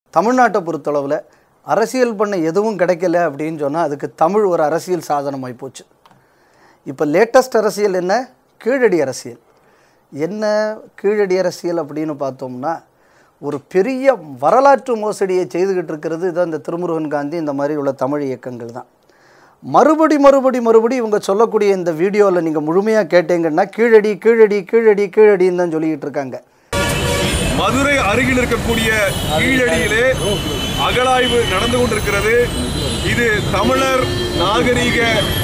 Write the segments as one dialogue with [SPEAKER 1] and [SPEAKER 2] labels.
[SPEAKER 1] தமிழ்நாட்டை பொறுத்தளவில் அரசியல் பண்ண எதுவும் கிடைக்கல அப்படின்னு சொன்னால் அதுக்கு தமிழ் ஒரு அரசியல் சாதனமாகி போச்சு இப்போ லேட்டஸ்ட் அரசியல் என்ன கீழடி அரசியல் என்ன கீழடி அரசியல் அப்படின்னு பார்த்தோம்னா ஒரு பெரிய வரலாற்று மோசடியை செய்துக்கிட்டு இருக்கிறது இதான் இந்த திருமுருகன் காந்தி இந்த மாதிரி உள்ள தமிழ் இயக்கங்கள் தான் மறுபடி மறுபடி மறுபடி இவங்க சொல்லக்கூடிய இந்த வீடியோவில் நீங்கள் முழுமையாக கேட்டீங்கன்னா கீழடி கீழடி கீழடி கீழடின்னு தான் சொல்லிக்கிட்டு இருக்காங்க
[SPEAKER 2] மதுரை அருகில் இருக்கக்கூடிய கீழடியிலே அகழாய்வு நடந்து கொண்டிருக்கிறது இது தமிழர் நாகரீக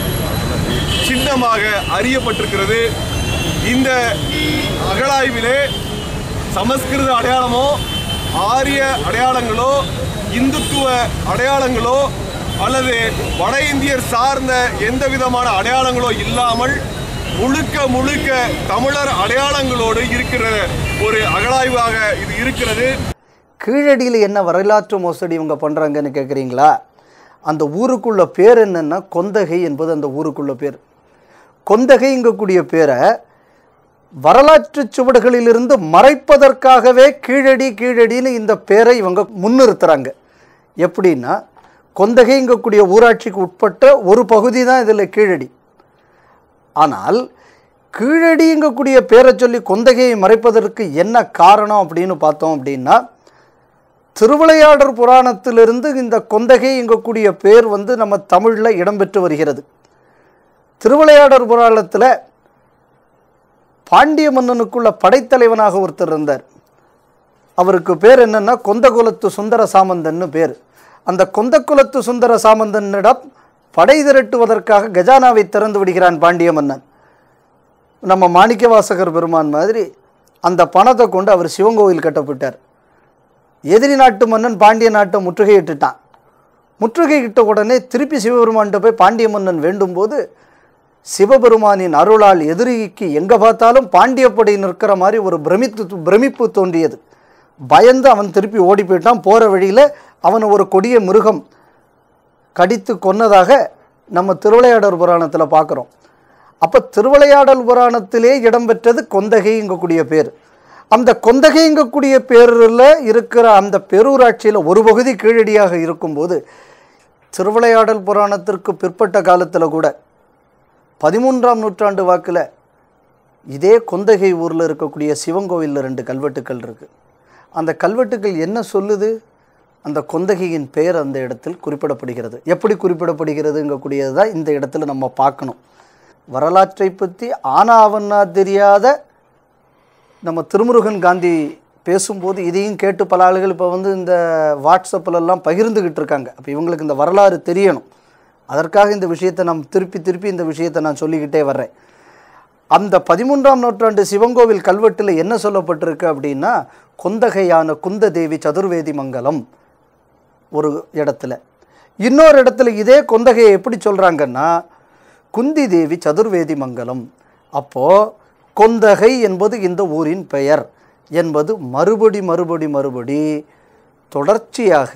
[SPEAKER 2] சின்னமாக அறியப்பட்டிருக்கிறது இந்த அகழாய்விலே சமஸ்கிருத அடையாளமோ ஆரிய அடையாளங்களோ இந்துத்துவ அடையாளங்களோ அல்லது வட இந்தியர் சார்ந்த எந்த விதமான அடையாளங்களோ இல்லாமல் முழுக்க முழுக்க தமிழர் அடையாளங்களோடு இருக்கிற ஒரு அகழாய்வாக இது இருக்கிறது
[SPEAKER 1] கீழடியில் என்ன வரலாற்று மோசடி இவங்க பண்ணுறாங்கன்னு கேட்குறீங்களா அந்த ஊருக்குள்ள பேர் என்னன்னா கொந்தகை என்பது அந்த ஊருக்குள்ள பேர் கொந்தகைங்கக்கூடிய பேரை வரலாற்று சுவடுகளிலிருந்து மறைப்பதற்காகவே கீழடி கீழடின்னு இந்த பேரை இவங்க முன்னிறுத்துறாங்க எப்படின்னா கொந்தகைங்கக்கூடிய ஊராட்சிக்கு உட்பட்ட ஒரு பகுதி தான் இதில் கீழடி ஆனால் கீழடிங்கக்கூடிய பேரை சொல்லி கொந்தகையை மறைப்பதற்கு என்ன காரணம் அப்படின்னு பார்த்தோம் அப்படின்னா திருவிளையாடற் புராணத்திலிருந்து இந்த கொந்தகை எங்கக்கூடிய பேர் வந்து நம்ம தமிழில் இடம்பெற்று வருகிறது திருவிளையாடற் புராணத்தில் பாண்டிய மன்னனுக்குள்ள படைத்தலைவனாக ஒருத்தர் இருந்தார் அவருக்கு பேர் என்னன்னா கொந்தகுலத்து சுந்தர சாமந்தன்னு பேர் அந்த கொந்தகுலத்து சுந்தர சாமந்தனிடம் படை திரட்டுவதற்காக கஜானாவை திறந்து விடுகிறான் பாண்டிய மன்னன் நம்ம மாணிக்கவாசகர் பெருமான் மாதிரி அந்த பணத்தை கொண்டு அவர் சிவங்கோவில் கட்டப்பட்டார் எதிரி நாட்டு மன்னன் பாண்டிய நாட்டை முற்றுகையிட்டுட்டான் முற்றுகையிட்ட உடனே திருப்பி சிவபெருமான்கிட்ட போய் பாண்டிய மன்னன் வேண்டும்போது சிவபெருமானின் அருளால் எதிரிக்கு எங்கே பார்த்தாலும் பாண்டியப்படை நிற்கிற மாதிரி ஒரு பிரமித்து பிரமிப்பு தோன்றியது பயந்து அவன் திருப்பி ஓடி போயிட்டான் போகிற வழியில் அவனை ஒரு கொடிய மிருகம் கடித்து கொன்னதாக நம்ம திருவிளையாடல் புராணத்தில் பார்க்குறோம் அப்போ திருவிளையாடல் புராணத்திலே இடம்பெற்றது கொந்தகைங்கக்கூடிய பேர் அந்த கொந்தகைங்கக்கூடிய பேரில் இருக்கிற அந்த பேரூராட்சியில் ஒரு பகுதி கீழடியாக இருக்கும்போது திருவிளையாடல் புராணத்திற்கு பிற்பட்ட காலத்தில் கூட பதிமூன்றாம் நூற்றாண்டு வாக்கில் இதே கொந்தகை ஊரில் இருக்கக்கூடிய சிவங்கோவிலில் ரெண்டு கல்வெட்டுக்கள் இருக்குது அந்த கல்வெட்டுக்கள் என்ன சொல்லுது அந்த கொந்தகையின் பெயர் அந்த இடத்தில் குறிப்பிடப்படுகிறது எப்படி குறிப்பிடப்படுகிறதுங்கக்கூடியது தான் இந்த இடத்துல நம்ம பார்க்கணும் வரலாற்றை பற்றி ஆனாவன்னா தெரியாத நம்ம திருமுருகன் காந்தி பேசும்போது இதையும் கேட்டு பல ஆளுகள் இப்போ வந்து இந்த வாட்ஸ்அப்பிலெல்லாம் பகிர்ந்துக்கிட்டு இருக்காங்க அப்போ இவங்களுக்கு இந்த வரலாறு தெரியணும் அதற்காக இந்த விஷயத்தை நான் திருப்பி திருப்பி இந்த விஷயத்தை நான் சொல்லிக்கிட்டே வர்றேன் அந்த பதிமூன்றாம் நூற்றாண்டு சிவங்கோவில் கல்வெட்டில் என்ன சொல்லப்பட்டிருக்கு அப்படின்னா கொந்தகையான குந்ததேவி சதுர்வேதி மங்கலம் ஒரு இடத்துல இன்னொரு இடத்துல இதே கொந்தகையை எப்படி சொல்கிறாங்கன்னா குந்தி தேவி சதுர்வேதி மங்கலம் அப்போது கொந்தகை என்பது இந்த ஊரின் பெயர் என்பது மறுபடி மறுபடி மறுபடி தொடர்ச்சியாக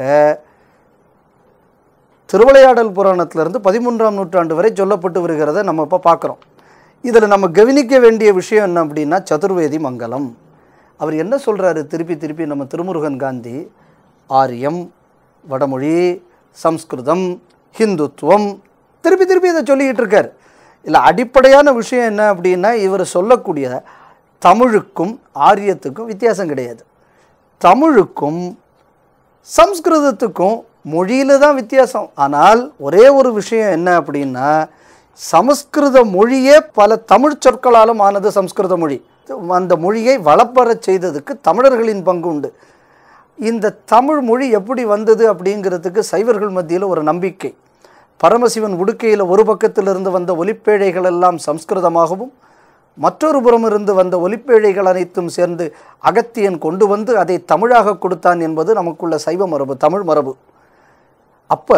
[SPEAKER 1] திருவிளையாடல் புராணத்திலிருந்து பதிமூன்றாம் நூற்றாண்டு வரை சொல்லப்பட்டு வருகிறத நம்ம இப்போ பார்க்குறோம் இதில் நம்ம கவனிக்க வேண்டிய விஷயம் என்ன அப்படின்னா சதுர்வேதி மங்கலம் அவர் என்ன சொல்கிறாரு திருப்பி திருப்பி நம்ம திருமுருகன் காந்தி ஆரியம் வடமொழி சம்ஸ்கிருதம் ஹிந்துத்துவம் திருப்பி திருப்பி இதை சொல்லிக்கிட்டு இருக்கார் இல்லை அடிப்படையான விஷயம் என்ன அப்படின்னா இவர் சொல்லக்கூடிய தமிழுக்கும் ஆரியத்துக்கும் வித்தியாசம் கிடையாது தமிழுக்கும் சம்ஸ்கிருதத்துக்கும் மொழியில் தான் வித்தியாசம் ஆனால் ஒரே ஒரு விஷயம் என்ன அப்படின்னா சமஸ்கிருத மொழியே பல தமிழ் சொற்களாலும் ஆனது சம்ஸ்கிருத மொழி அந்த மொழியை வளப்பெறச் செய்ததுக்கு தமிழர்களின் பங்கு உண்டு இந்த தமிழ் மொழி எப்படி வந்தது அப்படிங்கிறதுக்கு சைவர்கள் மத்தியில் ஒரு நம்பிக்கை பரமசிவன் உடுக்கையில் ஒரு பக்கத்திலிருந்து வந்த ஒலிப்பேழைகள் எல்லாம் சம்ஸ்கிருதமாகவும் மற்றொரு புறம் இருந்து வந்த ஒலிப்பேழைகள் அனைத்தும் சேர்ந்து அகத்தியன் கொண்டு வந்து அதை தமிழாக கொடுத்தான் என்பது நமக்குள்ள சைவ மரபு தமிழ் மரபு அப்போ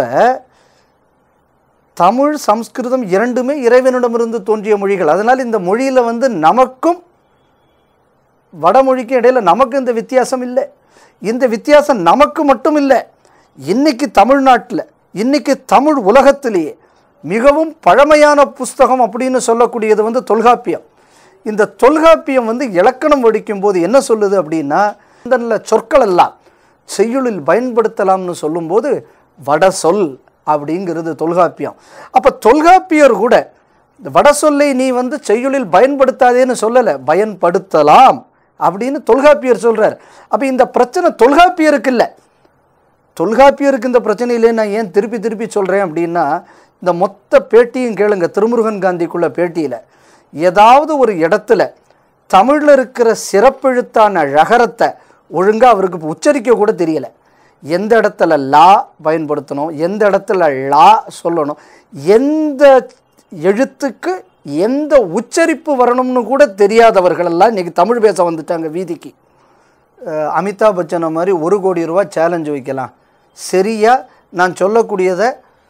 [SPEAKER 1] தமிழ் சம்ஸ்கிருதம் இரண்டுமே இறைவனிடமிருந்து தோன்றிய மொழிகள் அதனால் இந்த மொழியில் வந்து நமக்கும் வடமொழிக்கும் இடையில் நமக்கு இந்த வித்தியாசம் இல்லை இந்த வித்தியாசம் நமக்கு மட்டும் இல்லை இன்னைக்கு தமிழ்நாட்டில் இன்னைக்கு தமிழ் உலகத்திலேயே மிகவும் பழமையான புஸ்தகம் அப்படின்னு சொல்லக்கூடியது வந்து தொல்காப்பியம் இந்த தொல்காப்பியம் வந்து இலக்கணம் வடிக்கும் போது என்ன சொல்லுது அப்படின்னா இந்த சொற்கள் எல்லாம் செய்யுளில் பயன்படுத்தலாம்னு சொல்லும்போது வட சொல் அப்படிங்கிறது தொல்காப்பியம் அப்போ தொல்காப்பியர் கூட இந்த வட சொல்லை நீ வந்து செய்யுளில் பயன்படுத்தாதேன்னு சொல்லலை பயன்படுத்தலாம் அப்படின்னு தொல்காப்பியர் சொல்றார் அப்போ இந்த பிரச்சனை தொல்காப்பியருக்கு இல்லை தொல்காப்பியருக்கு இந்த பிரச்சனை இல்லைன்னு நான் ஏன் திருப்பி திருப்பி சொல்கிறேன் அப்படின்னா இந்த மொத்த பேட்டியும் கேளுங்க திருமுருகன் காந்திக்குள்ள பேட்டியில் ஏதாவது ஒரு இடத்துல தமிழில் இருக்கிற சிறப்பெழுத்தான ழகரத்தை ஒழுங்காக அவருக்கு உச்சரிக்க கூட தெரியல எந்த இடத்துல லா பயன்படுத்தணும் எந்த இடத்துல லா சொல்லணும் எந்த எழுத்துக்கு எந்த உச்சரிப்பு வரணும்னு கூட தெரியாதவர்களெல்லாம் இன்னைக்கு தமிழ் பேச வந்துட்டாங்க வீதிக்கு அஹ் அமிதாப் பச்சனை மாதிரி ஒரு கோடி ரூபா சேலஞ்சு வைக்கலாம் சரியா நான் சொல்லக்கூடியதை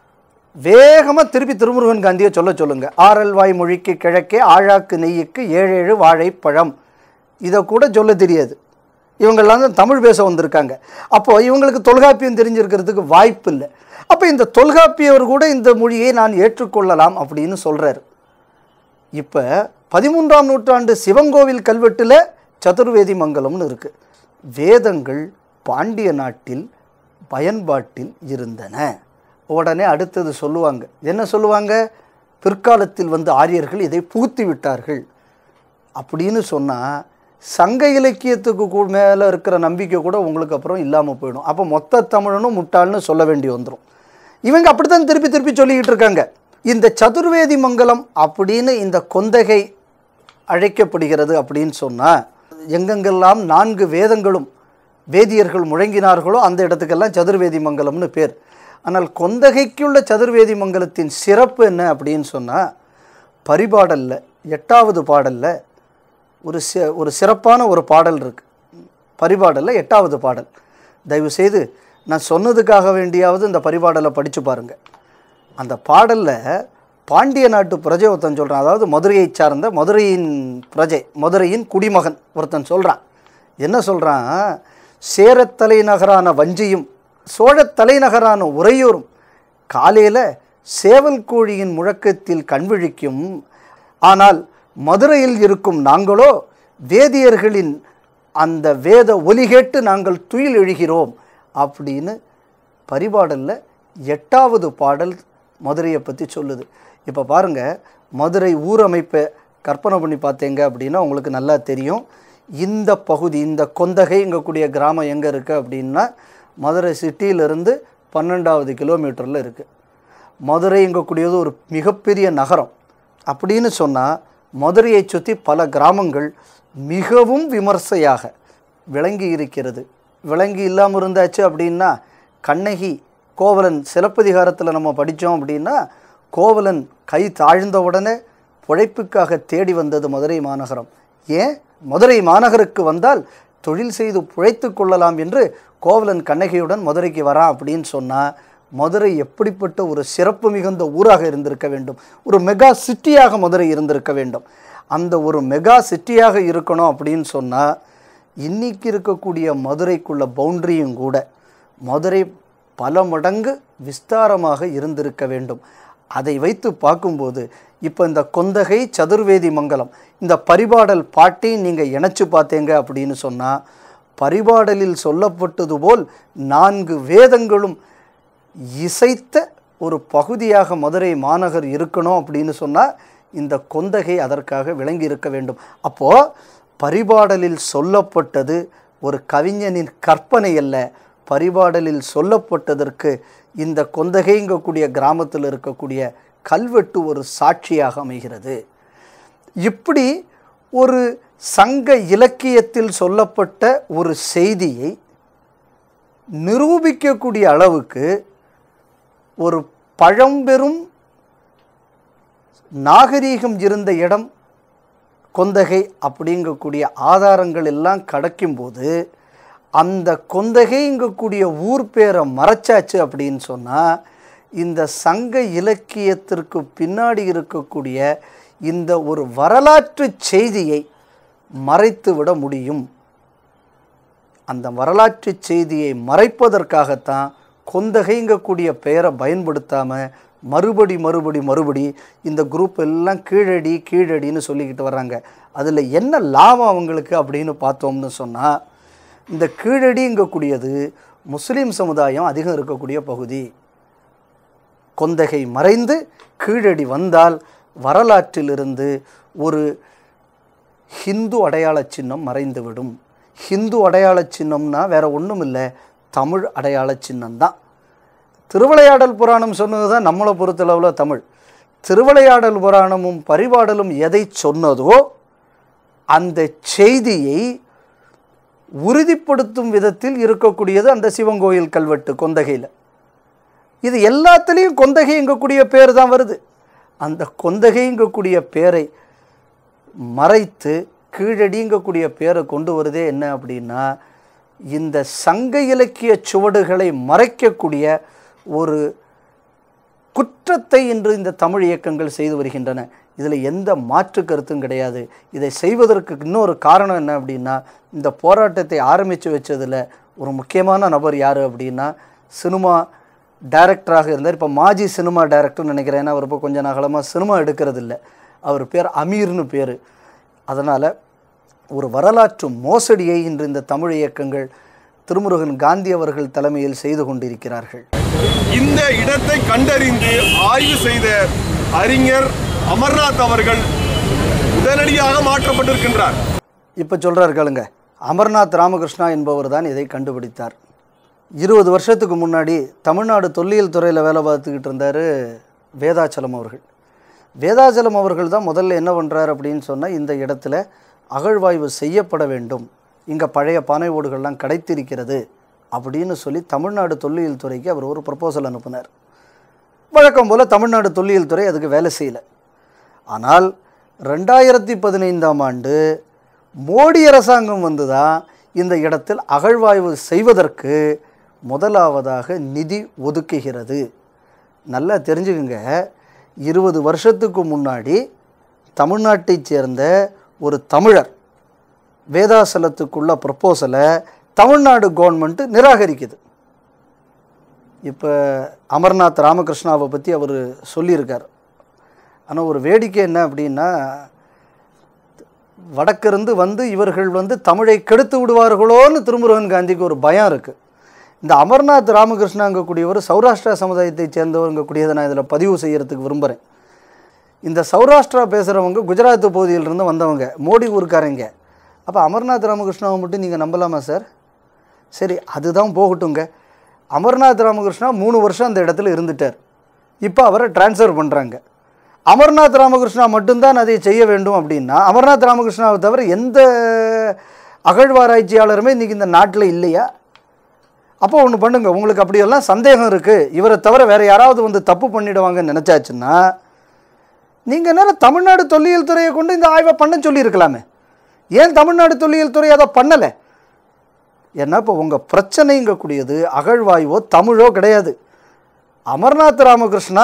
[SPEAKER 1] வேகமாக திருப்பி திருமுருகன் காந்தியை சொல்ல சொல்லுங்க ஆரல் வாய் மொழிக்கு கிழக்கே ஆழாக்கு நெய்யுக்கு ஏழேழு வாழைப்பழம் இதை கூட சொல்ல தெரியாது இவங்கெல்லாம் தான் தமிழ் பேச வந்திருக்காங்க அப்போ இவங்களுக்கு தொல்காப்பியம் தெரிஞ்சிருக்கிறதுக்கு வாய்ப்பு இல்லை அப்போ இந்த தொல்காப்பியவர் கூட இந்த மொழியை நான் ஏற்றுக்கொள்ளலாம் அப்படின்னு சொல்றாரு இப்போ பதிமூன்றாம் நூற்றாண்டு சிவங்கோவில் கல்வெட்டில் சதுர்வேதி மங்கலம்னு இருக்கு வேதங்கள் பாண்டிய நாட்டில் பயன்பாட்டில் இருந்தன உடனே அடுத்தது சொல்லுவாங்க என்ன சொல்லுவாங்க பிற்காலத்தில் வந்து ஆரியர்கள் இதை புகுத்தி விட்டார்கள் அப்படின்னு சொன்னால் சங்க இலக்கியத்துக்கு கூ மேலே இருக்கிற நம்பிக்கை கூட உங்களுக்கு அப்புறம் இல்லாமல் போயிடும் அப்போ மொத்த தமிழனும் முட்டாள்னு சொல்ல வேண்டி வந்துடும் இவங்க அப்படித்தான் திருப்பி திருப்பி சொல்லிக்கிட்டு இருக்காங்க இந்த சதுர்வேதி மங்கலம் அப்படின்னு இந்த கொந்தகை அழைக்கப்படுகிறது அப்படின்னு சொன்னால் எங்கெங்கெல்லாம் நான்கு வேதங்களும் வேதியர்கள் முழங்கினார்களோ அந்த இடத்துக்கெல்லாம் சதுர்வேதி மங்கலம்னு பேர் ஆனால் கொந்தகைக்குள்ள சதுர்வேதி மங்கலத்தின் சிறப்பு என்ன அப்படின்னு சொன்னால் பரிபாடல்ல எட்டாவது பாடல்ல ஒரு சி ஒரு சிறப்பான ஒரு பாடல் இருக்கு பரிபாடல்ல எட்டாவது பாடல் தயவு செய்து நான் சொன்னதுக்காக வேண்டியாவது இந்த பரிபாடலை படித்து பாருங்க அந்த பாடல்ல பாண்டிய நாட்டு பிரஜை ஒருத்தன் சொல்கிறான் அதாவது மதுரையை சார்ந்த மதுரையின் பிரஜை மதுரையின் குடிமகன் ஒருத்தன் சொல்கிறான் என்ன சொல்கிறான் சேரத் தலைநகரான வஞ்சியும் சோழத் தலைநகரான உறையூரும் காலையில் சேவல் கோழியின் முழக்கத்தில் கண்விழிக்கும் ஆனால் மதுரையில் இருக்கும் நாங்களோ வேதியர்களின் அந்த வேத ஒலி கேட்டு நாங்கள் துயில் எழுகிறோம் அப்படின்னு பரிபாடலில் எட்டாவது பாடல் மதுரையை பற்றி சொல்லுது இப்போ பாருங்கள் மதுரை ஊர் அமைப்பை கற்பனை பண்ணி பார்த்தீங்க அப்படின்னா உங்களுக்கு நல்லா தெரியும் இந்த பகுதி இந்த கொந்தகைங்கக்கூடிய கிராமம் எங்கே இருக்குது அப்படின்னா மதுரை சிட்டியிலிருந்து பன்னெண்டாவது கிலோமீட்டரில் இருக்குது மதுரைங்கக்கூடியது ஒரு மிகப்பெரிய நகரம் அப்படின்னு சொன்னால் மதுரையை சுற்றி பல கிராமங்கள் மிகவும் விமர்சையாக விளங்கி இருக்கிறது விளங்கி இல்லாமல் இருந்தாச்சு அப்படின்னா கண்ணகி கோவலன் சிலப்பதிகாரத்தில் நம்ம படித்தோம் அப்படின்னா கோவலன் கை தாழ்ந்த உடனே பிழைப்புக்காக தேடி வந்தது மதுரை மாநகரம் ஏன் மதுரை மாநகருக்கு வந்தால் தொழில் செய்து பிழைத்து கொள்ளலாம் என்று கோவலன் கண்ணகியுடன் மதுரைக்கு வரான் அப்படின்னு சொன்னால் மதுரை எப்படிப்பட்ட ஒரு சிறப்பு மிகுந்த ஊராக இருந்திருக்க வேண்டும் ஒரு மெகா சிட்டியாக மதுரை இருந்திருக்க வேண்டும் அந்த ஒரு மெகா சிட்டியாக இருக்கணும் அப்படின்னு சொன்னால் இன்னைக்கு இருக்கக்கூடிய மதுரைக்குள்ள பவுண்டரியும் கூட மதுரை பல மடங்கு விஸ்தாரமாக இருந்திருக்க வேண்டும் அதை வைத்து பார்க்கும்போது இப்போ இந்த கொந்தகை சதுர்வேதி மங்கலம் இந்த பரிபாடல் பாட்டை நீங்கள் இணைச்சு பார்த்தீங்க அப்படின்னு சொன்னால் பரிபாடலில் சொல்லப்பட்டது போல் நான்கு வேதங்களும் இசைத்த ஒரு பகுதியாக மதுரை மாநகர் இருக்கணும் அப்படின்னு சொன்னால் இந்த கொந்தகை அதற்காக விளங்கி இருக்க வேண்டும் அப்போது பரிபாடலில் சொல்லப்பட்டது ஒரு கவிஞனின் கற்பனை அல்ல பரிபாடலில் சொல்லப்பட்டதற்கு இந்த கொந்தகைங்கக்கூடிய கிராமத்தில் இருக்கக்கூடிய கல்வெட்டு ஒரு சாட்சியாக அமைகிறது இப்படி ஒரு சங்க இலக்கியத்தில் சொல்லப்பட்ட ஒரு செய்தியை நிரூபிக்கக்கூடிய அளவுக்கு ஒரு பழம்பெரும் நாகரீகம் இருந்த இடம் கொந்தகை அப்படிங்கக்கூடிய ஆதாரங்கள் எல்லாம் கிடைக்கும்போது அந்த கொந்தகைங்கக்கூடிய ஊர் பேரை மறைச்சாச்சு அப்படின்னு சொன்னால் இந்த சங்க இலக்கியத்திற்கு பின்னாடி இருக்கக்கூடிய இந்த ஒரு வரலாற்று செய்தியை மறைத்து விட முடியும் அந்த வரலாற்று செய்தியை மறைப்பதற்காகத்தான் கொந்தகைங்கக்கூடிய பெயரை பயன்படுத்தாமல் மறுபடி மறுபடி மறுபடி இந்த குரூப் எல்லாம் கீழடி கீழடின்னு சொல்லிக்கிட்டு வர்றாங்க அதில் என்ன லாபம் அவங்களுக்கு அப்படின்னு பார்த்தோம்னு சொன்னால் இந்த கீழடிங்கக்கூடியது முஸ்லீம் சமுதாயம் அதிகம் இருக்கக்கூடிய பகுதி கொந்தகை மறைந்து கீழடி வந்தால் வரலாற்றிலிருந்து ஒரு ஹிந்து அடையாள சின்னம் மறைந்துவிடும் ஹிந்து அடையாள சின்னம்னா வேற ஒன்றும் இல்லை தமிழ் அடையாள சின்னம் தான் திருவிளையாடல் புராணம் சொன்னது தான் நம்மளை பொறுத்தளவில் தமிழ் திருவிளையாடல் புராணமும் பரிபாடலும் எதை சொன்னதோ அந்த செய்தியை உறுதிப்படுத்தும் விதத்தில் இருக்கக்கூடியது அந்த சிவங்கோயில் கல்வெட்டு கொந்தகையில் இது எல்லாத்துலேயும் கொந்தகைங்கக்கூடிய பேர் தான் வருது அந்த கொந்தகைங்கக்கூடிய பேரை மறைத்து கீழடிங்கக்கூடிய பேரை கொண்டு வருதே என்ன அப்படின்னா இந்த சங்க இலக்கிய சுவடுகளை மறைக்கக்கூடிய ஒரு குற்றத்தை இன்று இந்த தமிழ் இயக்கங்கள் செய்து வருகின்றன இதில் எந்த மாற்று கருத்தும் கிடையாது இதை செய்வதற்கு இன்னொரு காரணம் என்ன அப்படின்னா இந்த போராட்டத்தை ஆரம்பித்து வச்சதில் ஒரு முக்கியமான நபர் யார் அப்படின்னா சினிமா டைரக்டராக இருந்தார் இப்போ மாஜி சினிமா டைரக்டர்னு நினைக்கிறேன் ஏன்னா அவர் இப்போ கொஞ்ச நாகலமாக சினிமா எடுக்கிறது இல்லை அவர் பேர் அமீர்னு பேர் அதனால் ஒரு வரலாற்று மோசடியை இன்று இந்த தமிழ் இயக்கங்கள் திருமுருகன் காந்தி அவர்கள் தலைமையில் செய்து கொண்டிருக்கிறார்கள்
[SPEAKER 2] இந்த இடத்தை கண்டறிந்து ஆய்வு செய்த அறிஞர் அமர்நாத் அவர்கள் உடனடியாக மாற்றப்பட்டிருக்கின்றார்
[SPEAKER 1] இப்போ சொல்கிறார் கேளுங்க அமர்நாத் ராமகிருஷ்ணா என்பவர் தான் இதை கண்டுபிடித்தார் இருபது வருஷத்துக்கு முன்னாடி தமிழ்நாடு தொல்லியல் துறையில் வேலை பார்த்துக்கிட்டு இருந்தார் வேதாச்சலம் அவர்கள் வேதாச்சலம் அவர்கள் தான் முதல்ல என்ன பண்ணுறார் அப்படின்னு சொன்னால் இந்த இடத்துல அகழ்வாய்வு செய்யப்பட வேண்டும் இங்கே பழைய பானை ஓடுகள்லாம் கிடைத்திருக்கிறது அப்படின்னு சொல்லி தமிழ்நாடு தொல்லியல் துறைக்கு அவர் ஒரு ப்ரப்போசல் அனுப்புனார் வழக்கம் போல் தமிழ்நாடு தொல்லியல் துறை அதுக்கு வேலை செய்யலை ஆனால் ரெண்டாயிரத்தி பதினைந்தாம் ஆண்டு மோடி அரசாங்கம் வந்து தான் இந்த இடத்தில் அகழ்வாய்வு செய்வதற்கு முதலாவதாக நிதி ஒதுக்குகிறது நல்லா தெரிஞ்சுக்குங்க இருபது வருஷத்துக்கு முன்னாடி தமிழ்நாட்டைச் சேர்ந்த ஒரு தமிழர் வேதாசலத்துக்குள்ள ப்ரப்போசலை தமிழ்நாடு கவர்மெண்ட்டு நிராகரிக்குது இப்போ அமர்நாத் ராமகிருஷ்ணாவை பற்றி அவர் சொல்லியிருக்கார் ஆனால் ஒரு வேடிக்கை என்ன அப்படின்னா வடக்கிருந்து வந்து இவர்கள் வந்து தமிழை கெடுத்து விடுவார்களோன்னு திருமுருகன் காந்திக்கு ஒரு பயம் இருக்குது இந்த அமர்நாத் ராமகிருஷ்ணாங்கக்கூடியவர் சௌராஷ்டிரா சமுதாயத்தைச் சேர்ந்தவங்க கூடியதை நான் இதில் பதிவு செய்யறதுக்கு விரும்புகிறேன் இந்த சௌராஷ்டிரா பேசுகிறவங்க குஜராத் பகுதியிலிருந்து வந்தவங்க மோடி ஊருக்காரங்க அப்போ அமர்நாத் ராமகிருஷ்ணாவை மட்டும் நீங்கள் நம்பலாமா சார் சரி அதுதான் போகட்டுங்க அமர்நாத் ராமகிருஷ்ணா மூணு வருஷம் அந்த இடத்துல இருந்துட்டார் இப்போ அவரை டிரான்ஸ்ஃபர் பண்ணுறாங்க அமர்நாத் ராமகிருஷ்ணா மட்டும்தான் அதை செய்ய வேண்டும் அப்படின்னா அமர்நாத் ராமகிருஷ்ணாவை தவிர எந்த அகழ்வாராய்ச்சியாளருமே இன்றைக்கி இந்த நாட்டில் இல்லையா அப்போ ஒன்று பண்ணுங்க உங்களுக்கு அப்படியெல்லாம் சந்தேகம் இருக்குது இவரை தவிர வேறு யாராவது வந்து தப்பு பண்ணிடுவாங்கன்னு நினச்சாச்சுன்னா நீங்கள் என்ன தமிழ்நாடு தொல்லியல் துறையை கொண்டு இந்த ஆய்வை பண்ண சொல்லியிருக்கலாமே ஏன் தமிழ்நாடு தொல்லியல் துறை அதை பண்ணலை ஏன்னா இப்போ உங்கள் பிரச்சனைங்கக்கூடியது அகழ்வாய்வோ தமிழோ கிடையாது அமர்நாத் ராமகிருஷ்ணா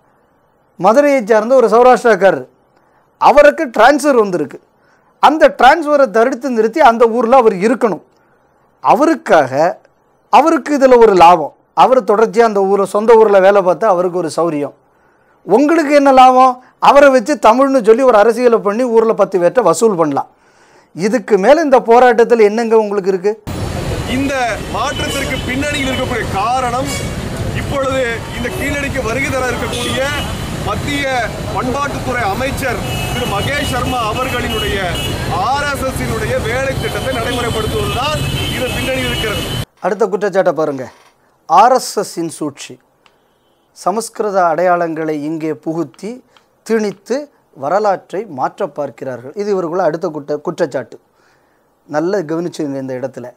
[SPEAKER 1] மதுரையை சார்ந்த ஒரு சௌராஷ்டிராக்காரர் அவருக்கு டிரான்ஸ்ஃபர் வந்திருக்கு அந்த டிரான்ஸ்ஃபரை தடுத்து நிறுத்தி அந்த ஊரில் அவர் இருக்கணும் அவருக்காக அவருக்கு இதில் ஒரு லாபம் அவர் தொடர்ச்சியாக அந்த ஊரில் சொந்த ஊரில் வேலை பார்த்தா அவருக்கு ஒரு சௌரியம் உங்களுக்கு என்ன லாபம் அவரை வச்சு தமிழ்னு சொல்லி ஒரு அரசியலை பண்ணி ஊரில் பத்து பேர்ட்ட வசூல் பண்ணலாம் இதுக்கு மேலே இந்த போராட்டத்தில் என்னங்க உங்களுக்கு இருக்குது
[SPEAKER 2] இந்த மாற்றத்திற்கு பின்னணியில் இருக்கக்கூடிய காரணம் இப்பொழுது இந்த கீழடிக்கு வருகை தர இருக்கக்கூடிய மத்திய பண்பாட்டுத்துறை அமைச்சர் திரு மகேஷ் சர்மா அவர்களினுடைய ஆர்எஸ்எஸ்ஸினுடைய வேலை திட்டத்தை நடைமுறைப்படுத்துவதுதான் இது பின்னணியில் இருக்கிறது
[SPEAKER 1] அடுத்த குற்றச்சாட்டை பாருங்க ஆர்எஸ்எஸ்ஸின் சூழ்ச்சி சமஸ்கிருத அடையாளங்களை இங்கே புகுத்தி திணித்து வரலாற்றை மாற்ற பார்க்கிறார்கள் இது இவருக்குள்ள அடுத்த குற்ற குற்றச்சாட்டு நல்ல கவனிச்சுங்க இந்த இடத்துல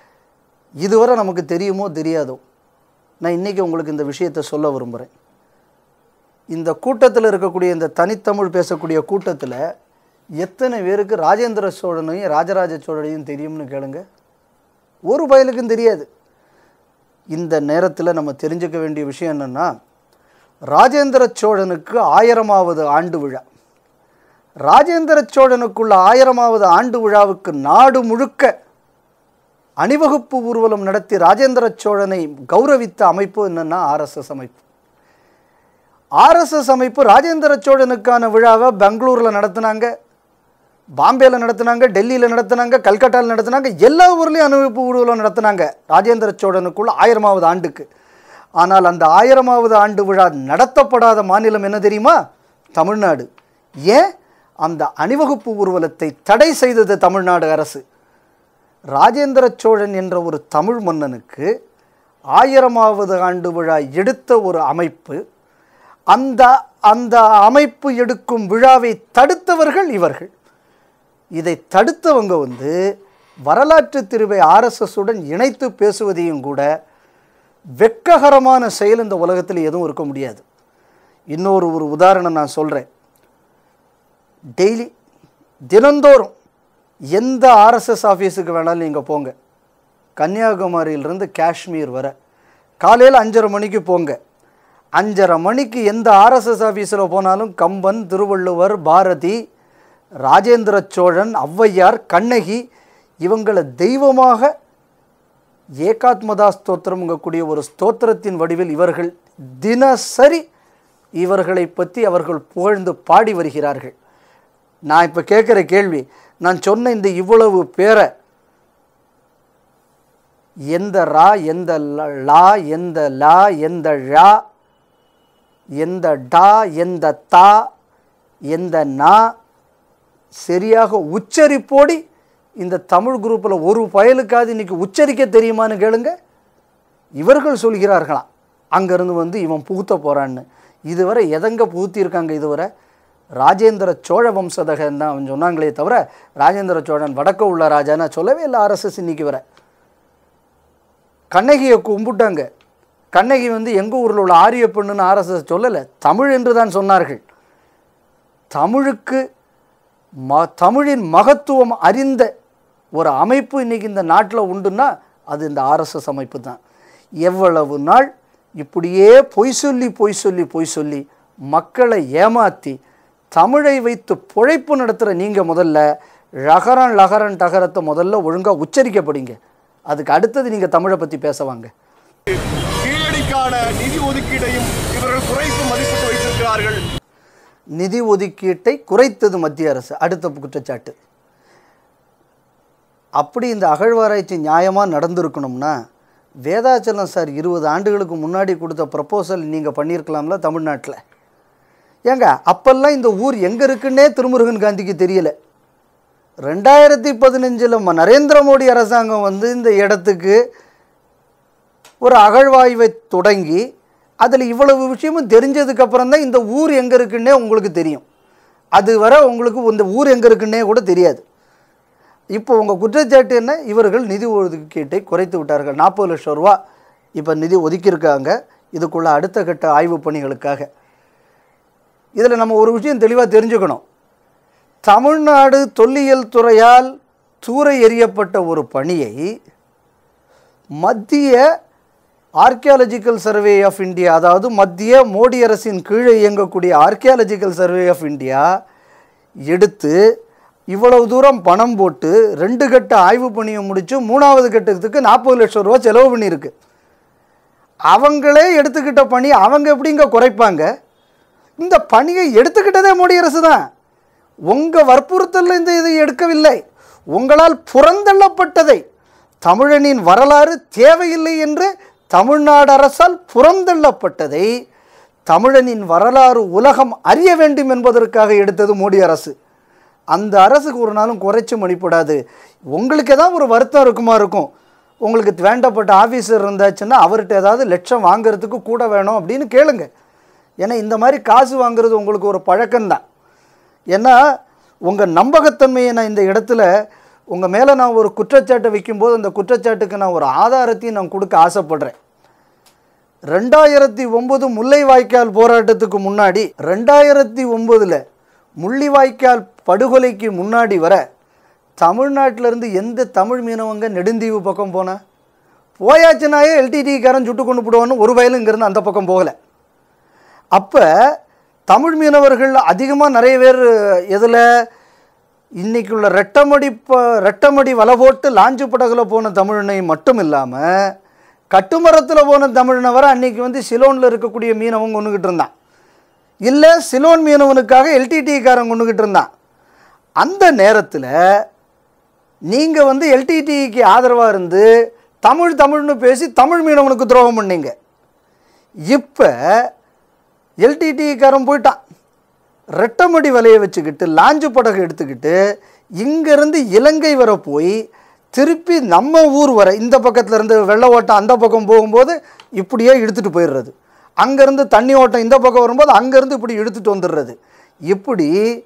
[SPEAKER 1] இதுவரை நமக்கு தெரியுமோ தெரியாதோ நான் இன்றைக்கி உங்களுக்கு இந்த விஷயத்தை சொல்ல விரும்புகிறேன் இந்த கூட்டத்தில் இருக்கக்கூடிய இந்த தனித்தமிழ் பேசக்கூடிய கூட்டத்தில் எத்தனை பேருக்கு ராஜேந்திர சோழனையும் ராஜராஜ சோழனையும் தெரியும்னு கேளுங்க ஒரு பயலுக்கும் தெரியாது இந்த நேரத்தில் நம்ம தெரிஞ்சுக்க வேண்டிய விஷயம் என்னென்னா ராஜேந்திர சோழனுக்கு ஆயிரமாவது ஆண்டு விழா ராஜேந்திர சோழனுக்குள்ள ஆயிரமாவது ஆண்டு விழாவுக்கு நாடு முழுக்க அணிவகுப்பு ஊர்வலம் நடத்தி ராஜேந்திர சோழனை கௌரவித்த அமைப்பு என்னன்னா ஆர்எஸ்எஸ் அமைப்பு ஆர்எஸ்எஸ் அமைப்பு ராஜேந்திர சோழனுக்கான விழாவை பெங்களூரில் நடத்தினாங்க பாம்பேல நடத்துனாங்க டெல்லியில் நடத்துனாங்க கல்கட்டாவில் நடத்துனாங்க எல்லா ஊர்லேயும் அணிவகுப்பு ஊர்வலம் நடத்துனாங்க ராஜேந்திர சோழனுக்குள்ள ஆயிரமாவது ஆண்டுக்கு ஆனால் அந்த ஆயிரமாவது ஆண்டு விழா நடத்தப்படாத மாநிலம் என்ன தெரியுமா தமிழ்நாடு ஏன் அந்த அணிவகுப்பு ஊர்வலத்தை தடை செய்தது தமிழ்நாடு அரசு ராஜேந்திர சோழன் என்ற ஒரு தமிழ் மன்னனுக்கு ஆயிரமாவது ஆண்டு விழா எடுத்த ஒரு அமைப்பு அந்த அந்த அமைப்பு எடுக்கும் விழாவை தடுத்தவர்கள் இவர்கள் இதை தடுத்தவங்க வந்து வரலாற்று திருவை ஆர்எஸ்எஸ்ஸுடன் இணைத்து பேசுவதையும் கூட வெட்ககரமான செயல் இந்த உலகத்தில் எதுவும் இருக்க முடியாது இன்னொரு ஒரு உதாரணம் நான் சொல்கிறேன் டெய்லி தினந்தோறும் எந்த ஆர்எஸ்எஸ் ஆஃபீஸுக்கு வேணாலும் நீங்கள் போங்க கன்னியாகுமரியிலிருந்து காஷ்மீர் வர காலையில் அஞ்சரை மணிக்கு போங்க அஞ்சரை மணிக்கு எந்த ஆர்எஸ்எஸ் ஆஃபீஸில் போனாலும் கம்பன் திருவள்ளுவர் பாரதி ராஜேந்திர சோழன் ஔவையார் கண்ணகி இவங்களை தெய்வமாக ஏகாத்மதா ஸ்தோத்திரம்ங்கக்கூடிய ஒரு ஸ்தோத்திரத்தின் வடிவில் இவர்கள் தினசரி இவர்களை பற்றி அவர்கள் புகழ்ந்து பாடி வருகிறார்கள் நான் இப்போ கேட்குற கேள்வி நான் சொன்ன இந்த இவ்வளவு பேரை எந்த ரா எந்த ல- லா எந்த லா எந்த ழா எந்த டா எந்த தா எந்த நா சரியாக உச்சரிப்போடி இந்த தமிழ் குரூப்பில் ஒரு பயலுக்காவது இன்னைக்கு உச்சரிக்க தெரியுமான்னு கேளுங்க இவர்கள் சொல்கிறார்களாம் அங்கேருந்து வந்து இவன் புகுத்த போகிறான்னு இதுவரை எதங்க புகுத்தியிருக்காங்க இதுவரை ராஜேந்திர சோழ வம்சதகன் தான் அவன் சொன்னாங்களே தவிர ராஜேந்திர சோழன் வடக்க உள்ள ராஜான்னு சொல்லவே இல்லை ஆர்எஸ்எஸ் இன்னைக்கு வரை கண்ணகியை கும்பிட்டாங்க கண்ணகி வந்து எங்கள் ஊரில் உள்ள ஆரிய பெண்ணுன்னு ஆர்எஸ்எஸ் சொல்லலை தமிழ் என்று தான் சொன்னார்கள் தமிழுக்கு ம தமிழின் மகத்துவம் அறிந்த ஒரு அமைப்பு இன்னைக்கு இந்த நாட்டில் உண்டுன்னா அது இந்த ஆர்எஸ்எஸ் அமைப்பு தான் எவ்வளவு நாள் இப்படியே பொய் சொல்லி பொய் சொல்லி பொய் சொல்லி மக்களை ஏமாற்றி தமிழை வைத்து பிழைப்பு நடத்துகிற நீங்கள் முதல்ல ழகரன் லகரன் டகரத்தை முதல்ல ஒழுங்காக உச்சரிக்கப்படுங்க அதுக்கு அடுத்தது நீங்கள் தமிழை பற்றி பேசவாங்க
[SPEAKER 2] கீழடிக்கான நிதி ஒதுக்கீடையும் இவர்கள் குறைத்து மதிப்பிட்டு வைத்திருக்கிறார்கள்
[SPEAKER 1] நிதி ஒதுக்கீட்டை குறைத்தது மத்திய அரசு அடுத்த குற்றச்சாட்டு அப்படி இந்த அகழ்வாராய்ச்சி நியாயமாக நடந்திருக்கணும்னா வேதாச்சலம் சார் இருபது ஆண்டுகளுக்கு முன்னாடி கொடுத்த ப்ரப்போசல் நீங்கள் பண்ணியிருக்கலாம்ல தமிழ்நாட்டில் ஏங்க அப்பெல்லாம் இந்த ஊர் எங்கே இருக்குன்னே திருமுருகன் காந்திக்கு தெரியல ரெண்டாயிரத்தி பதினஞ்சில் நரேந்திர மோடி அரசாங்கம் வந்து இந்த இடத்துக்கு ஒரு அகழ்வாய்வை தொடங்கி அதில் இவ்வளவு விஷயமும் தெரிஞ்சதுக்கப்புறம் தான் இந்த ஊர் எங்கே இருக்குன்னே உங்களுக்கு தெரியும் அது வரை உங்களுக்கு இந்த ஊர் எங்கே இருக்குன்னே கூட தெரியாது இப்போ உங்கள் குற்றச்சாட்டு என்ன இவர்கள் நிதி ஒதுக்கீட்டை குறைத்து விட்டார்கள் நாற்பது லட்சம் ரூபா இப்போ நிதி ஒதுக்கியிருக்காங்க இதுக்குள்ள அடுத்த கட்ட ஆய்வு பணிகளுக்காக இதில் நம்ம ஒரு விஷயம் தெளிவாக தெரிஞ்சுக்கணும் தமிழ்நாடு தொல்லியல் துறையால் தூர எறியப்பட்ட ஒரு பணியை மத்திய ஆர்கியாலஜிக்கல் சர்வே ஆஃப் இந்தியா அதாவது மத்திய மோடி அரசின் கீழே இயங்கக்கூடிய ஆர்கியாலஜிக்கல் சர்வே ஆஃப் இந்தியா எடுத்து இவ்வளவு தூரம் பணம் போட்டு ரெண்டு கட்ட ஆய்வு பணியை முடித்து மூணாவது கட்டத்துக்கு நாற்பது லட்சம் ரூபா செலவு பண்ணியிருக்கு அவங்களே எடுத்துக்கிட்ட பணி அவங்க எப்படிங்க குறைப்பாங்க இந்த பணியை எடுத்துக்கிட்டதே மோடி அரசு தான் உங்கள் வற்புறுத்தலில் இந்த இதை எடுக்கவில்லை உங்களால் புறந்தள்ளப்பட்டதை தமிழனின் வரலாறு தேவையில்லை என்று தமிழ்நாடு அரசால் புறந்தள்ளப்பட்டதை தமிழனின் வரலாறு உலகம் அறிய வேண்டும் என்பதற்காக எடுத்தது மோடி அரசு அந்த அரசுக்கு ஒரு நாளும் குறைச்சி மணிப்படாது உங்களுக்கு ஏதாவது ஒரு வருத்தம் இருக்குமா இருக்கும் உங்களுக்கு வேண்டப்பட்ட ஆஃபீஸர் இருந்தாச்சுன்னா அவர்கிட்ட ஏதாவது லட்சம் வாங்குறதுக்கு கூட வேணும் அப்படின்னு கேளுங்க ஏன்னா இந்த மாதிரி காசு வாங்குறது உங்களுக்கு ஒரு பழக்கம்தான் ஏன்னா உங்கள் நம்பகத்தன்மையை நான் இந்த இடத்துல உங்கள் மேலே நான் ஒரு குற்றச்சாட்டை வைக்கும்போது அந்த குற்றச்சாட்டுக்கு நான் ஒரு ஆதாரத்தையும் நான் கொடுக்க ஆசைப்படுறேன் ரெண்டாயிரத்தி ஒம்பது முல்லைவாய்க்கால் போராட்டத்துக்கு முன்னாடி ரெண்டாயிரத்தி ஒம்பதில் முள்ளிவாய்க்கால் படுகொலைக்கு முன்னாடி வர தமிழ்நாட்டிலேருந்து எந்த தமிழ் மீனவங்க நெடுந்தீவு பக்கம் போன போயாச்சுனாயே எல்டிடிக்காரன் சுட்டு கொண்டு போடுவான்னு ஒரு வயலும் இங்கேருந்து அந்த பக்கம் போகலை அப்போ தமிழ் மீனவர்கள் அதிகமாக நிறைய பேர் எதில் இன்னைக்கு உள்ள ரெட்டமடி ப ரெட்டமடி வலை போட்டு லாஞ்சு படகுல போன தமிழனை மட்டும் இல்லாமல் கட்டுமரத்தில் போன தமிழனை வர அன்னைக்கு வந்து சிலோனில் இருக்கக்கூடிய மீனவன் கொண்டுக்கிட்டு இருந்தான் இல்லை சிலோன் மீனவனுக்காக எல்டிடிக்காரன் கொண்டுக்கிட்டு இருந்தான் அந்த நேரத்தில் நீங்கள் வந்து எல்டிடிக்கு ஆதரவாக இருந்து தமிழ் தமிழ்னு பேசி தமிழ் மீனவனுக்கு துரோகம் பண்ணீங்க இப்போ எல்டிடிக்காரன் போயிட்டான் ரெட்டமடி வலையை வச்சுக்கிட்டு லாஞ்சு படகு எடுத்துக்கிட்டு இங்கேருந்து இலங்கை வர போய் திருப்பி நம்ம ஊர் வர இந்த பக்கத்துல இருந்து வெள்ள ஓட்டம் அந்த பக்கம் போகும்போது இப்படியே இழுத்துட்டு போயிடுறது அங்கேருந்து தண்ணி ஓட்டம் இந்த பக்கம் வரும்போது அங்கேருந்து இப்படி இழுத்துட்டு வந்துடுறது இப்படி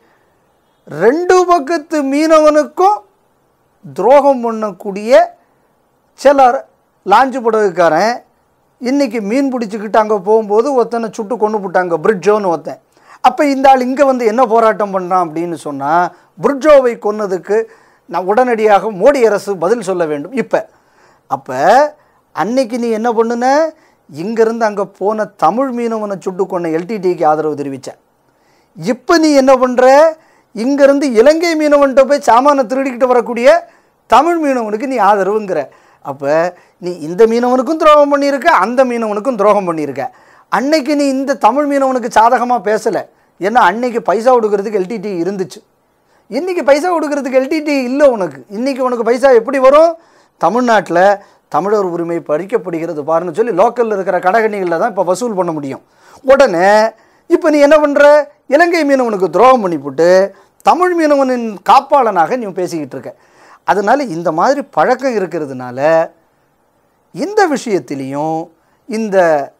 [SPEAKER 1] ரெண்டு பக்கத்து மீனவனுக்கும் துரோகம் பண்ணக்கூடிய சிலர் லாஞ்சு படகுக்காரன் இன்னைக்கு மீன் பிடிச்சிக்கிட்டு அங்கே போகும்போது ஒருத்தனை சுட்டு கொண்டு போட்டாங்க பிரிட்ஜோன்னு ஒருத்தன் அப்போ இந்த ஆள் இங்கே வந்து என்ன போராட்டம் பண்ணுறான் அப்படின்னு சொன்னால் பிரிட்ஜோவை கொன்னதுக்கு நான் உடனடியாக மோடி அரசு பதில் சொல்ல வேண்டும் இப்போ அப்போ அன்னைக்கு நீ என்ன பண்ணுன இங்கேருந்து அங்கே போன தமிழ் மீனவனை சுட்டு கொன்ன எல்டிடிக்கு ஆதரவு தெரிவித்த இப்போ நீ என்ன பண்ணுற இங்கேருந்து இலங்கை மீனவன்கிட்ட போய் சாமானை திருடிக்கிட்டு வரக்கூடிய தமிழ் மீனவனுக்கு நீ ஆதரவுங்கிற அப்போ நீ இந்த மீனவனுக்கும் துரோகம் பண்ணியிருக்க அந்த மீனவனுக்கும் துரோகம் பண்ணியிருக்க அன்னைக்கு நீ இந்த தமிழ் மீனவனுக்கு சாதகமாக பேசலை ஏன்னா அன்னைக்கு பைசா கொடுக்கறதுக்கு எல்டிடி இருந்துச்சு இன்றைக்கி பைசா கொடுக்கறதுக்கு எல்டிடி இல்லை உனக்கு இன்றைக்கி உனக்கு பைசா எப்படி வரும் தமிழ்நாட்டில் தமிழர் உரிமை பறிக்கப்படுகிறது பாருன்னு சொல்லி லோக்கலில் இருக்கிற கடகணிகளில் தான் இப்போ வசூல் பண்ண முடியும் உடனே இப்போ நீ என்ன பண்ணுற இலங்கை மீனவனுக்கு துரோகம் பண்ணிவிட்டு தமிழ் மீனவனின் காப்பாளனாக நீ பேசிக்கிட்டு இருக்க அதனால இந்த மாதிரி பழக்கம் இருக்கிறதுனால இந்த விஷயத்திலையும் இந்த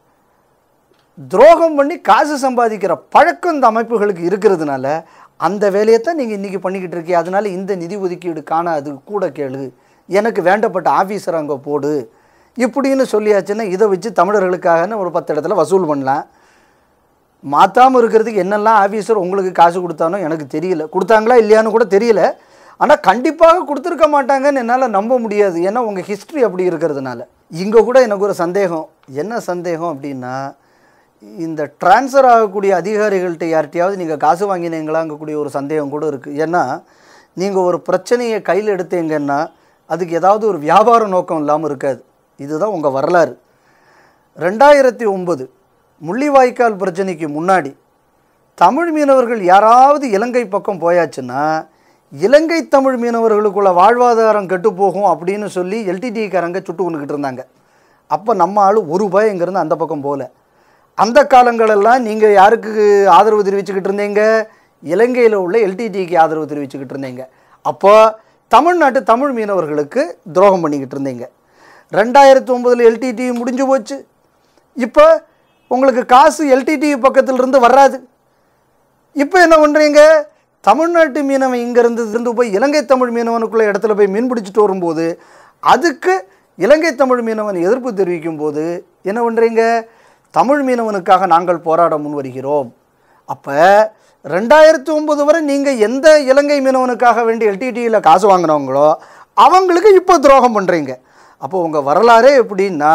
[SPEAKER 1] துரோகம் பண்ணி காசு சம்பாதிக்கிற பழக்கம் இந்த அமைப்புகளுக்கு இருக்கிறதுனால அந்த வேலையை தான் நீங்கள் இன்றைக்கி பண்ணிக்கிட்டு இருக்கீங்க அதனால இந்த நிதி ஒதுக்கீடு காணாது கூட கேளு எனக்கு வேண்டப்பட்ட ஆஃபீஸர் அங்கே போடு இப்படின்னு சொல்லியாச்சுன்னா இதை வச்சு தமிழர்களுக்காகன்னு ஒரு பத்து இடத்துல வசூல் பண்ணலாம் மாற்றாமல் இருக்கிறதுக்கு என்னெல்லாம் ஆஃபீஸர் உங்களுக்கு காசு கொடுத்தானோ எனக்கு தெரியல கொடுத்தாங்களா இல்லையான்னு கூட தெரியல ஆனால் கண்டிப்பாக கொடுத்துருக்க மாட்டாங்கன்னு என்னால் நம்ப முடியாது ஏன்னா உங்கள் ஹிஸ்ட்ரி அப்படி இருக்கிறதுனால இங்கே கூட எனக்கு ஒரு சந்தேகம் என்ன சந்தேகம் அப்படின்னா இந்த ட்ரான்ஸ்ஃபர் ஆகக்கூடிய அதிகாரிகள்கிட்ட யார்கிட்டயாவது நீங்கள் காசு வாங்கினீங்களாங்கக்கூடிய ஒரு சந்தேகம் கூட இருக்குது ஏன்னா நீங்கள் ஒரு பிரச்சனையை கையில் எடுத்தீங்கன்னா அதுக்கு ஏதாவது ஒரு வியாபார நோக்கம் இல்லாமல் இருக்காது இதுதான் உங்கள் வரலாறு ரெண்டாயிரத்தி ஒம்பது முள்ளிவாய்க்கால் பிரச்சனைக்கு முன்னாடி தமிழ் மீனவர்கள் யாராவது இலங்கை பக்கம் போயாச்சுன்னா இலங்கை தமிழ் மீனவர்களுக்குள்ள வாழ்வாதாரம் கெட்டு போகும் அப்படின்னு சொல்லி எல்டிடிக்காரங்க சுட்டு கொண்டுக்கிட்டு இருந்தாங்க அப்போ நம்ம ஆள் ஒரு ரூபாய் இங்கேருந்து அந்த பக்கம் போகல அந்த காலங்களெல்லாம் நீங்கள் யாருக்கு ஆதரவு தெரிவிச்சுக்கிட்டு இருந்தீங்க இலங்கையில் உள்ள எல்டிடிக்கு ஆதரவு தெரிவிச்சுக்கிட்டு இருந்தீங்க அப்போ தமிழ்நாட்டு தமிழ் மீனவர்களுக்கு துரோகம் பண்ணிக்கிட்டு இருந்தீங்க ரெண்டாயிரத்தி ஒம்பதில் எல்டிடி முடிஞ்சு போச்சு இப்போ உங்களுக்கு காசு எல்டிடி பக்கத்திலிருந்து வராது இப்போ என்ன பண்ணுறீங்க தமிழ்நாட்டு மீனவன் இங்கேருந்து இருந்து போய் இலங்கை தமிழ் மீனவனுக்குள்ள இடத்துல போய் மீன் பிடிச்சிட்டு வரும்போது அதுக்கு இலங்கை தமிழ் மீனவன் எதிர்ப்பு தெரிவிக்கும் போது என்ன பண்ணுறீங்க தமிழ் மீனவனுக்காக நாங்கள் போராட முன் வருகிறோம் அப்போ ரெண்டாயிரத்தி ஒம்பது வரை நீங்கள் எந்த இலங்கை மீனவனுக்காக வேண்டி எல்டிடியில் காசு வாங்கினவங்களோ அவங்களுக்கு இப்போ துரோகம் பண்ணுறீங்க அப்போ உங்கள் வரலாறே எப்படின்னா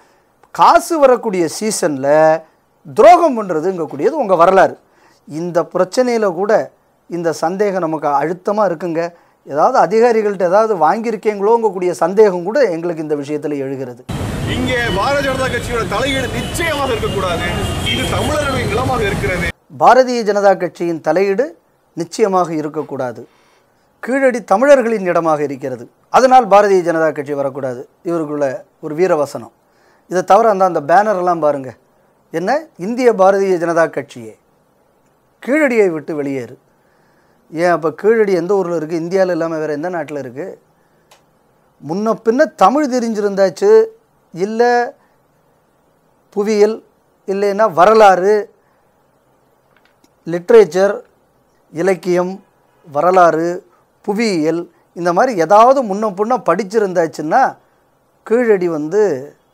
[SPEAKER 1] காசு வரக்கூடிய சீசனில் துரோகம் பண்ணுறதுங்கக்கூடியது உங்கள் வரலாறு இந்த பிரச்சனையில் கூட இந்த சந்தேகம் நமக்கு அழுத்தமாக இருக்குங்க ஏதாவது அதிகாரிகள்கிட்ட ஏதாவது வாங்கியிருக்கீங்களோங்கக்கூடிய சந்தேகம் கூட எங்களுக்கு இந்த விஷயத்தில் எழுகிறது
[SPEAKER 2] இங்கே பாரதிய ஜனதா கட்சியோட தலையீடு நிச்சயமாக இருக்கக்கூடாது இது தமிழர்களின் நிலமாக இருக்கிறது
[SPEAKER 1] பாரதிய ஜனதா கட்சியின் தலையீடு நிச்சயமாக இருக்கக்கூடாது கீழடி தமிழர்களின் இடமாக இருக்கிறது அதனால் பாரதிய ஜனதா கட்சி வரக்கூடாது இவருக்குள்ள ஒரு வீரவசனம் இதை தவிர அந்த அந்த பேனரெல்லாம் பாருங்கள் என்ன இந்திய பாரதிய ஜனதா கட்சியே கீழடியை விட்டு வெளியேறு ஏன் அப்போ கீழடி எந்த ஊரில் இருக்குது இந்தியாவில் இல்லாமல் வேறு எந்த நாட்டில் இருக்குது முன்ன பின்ன தமிழ் தெரிஞ்சிருந்தாச்சு இல்லை புவியியல் இல்லைன்னா வரலாறு லிட்ரேச்சர் இலக்கியம் வரலாறு புவியியல் இந்த மாதிரி ஏதாவது முன்ன பின்ன படிச்சிருந்தாச்சுன்னா கீழடி வந்து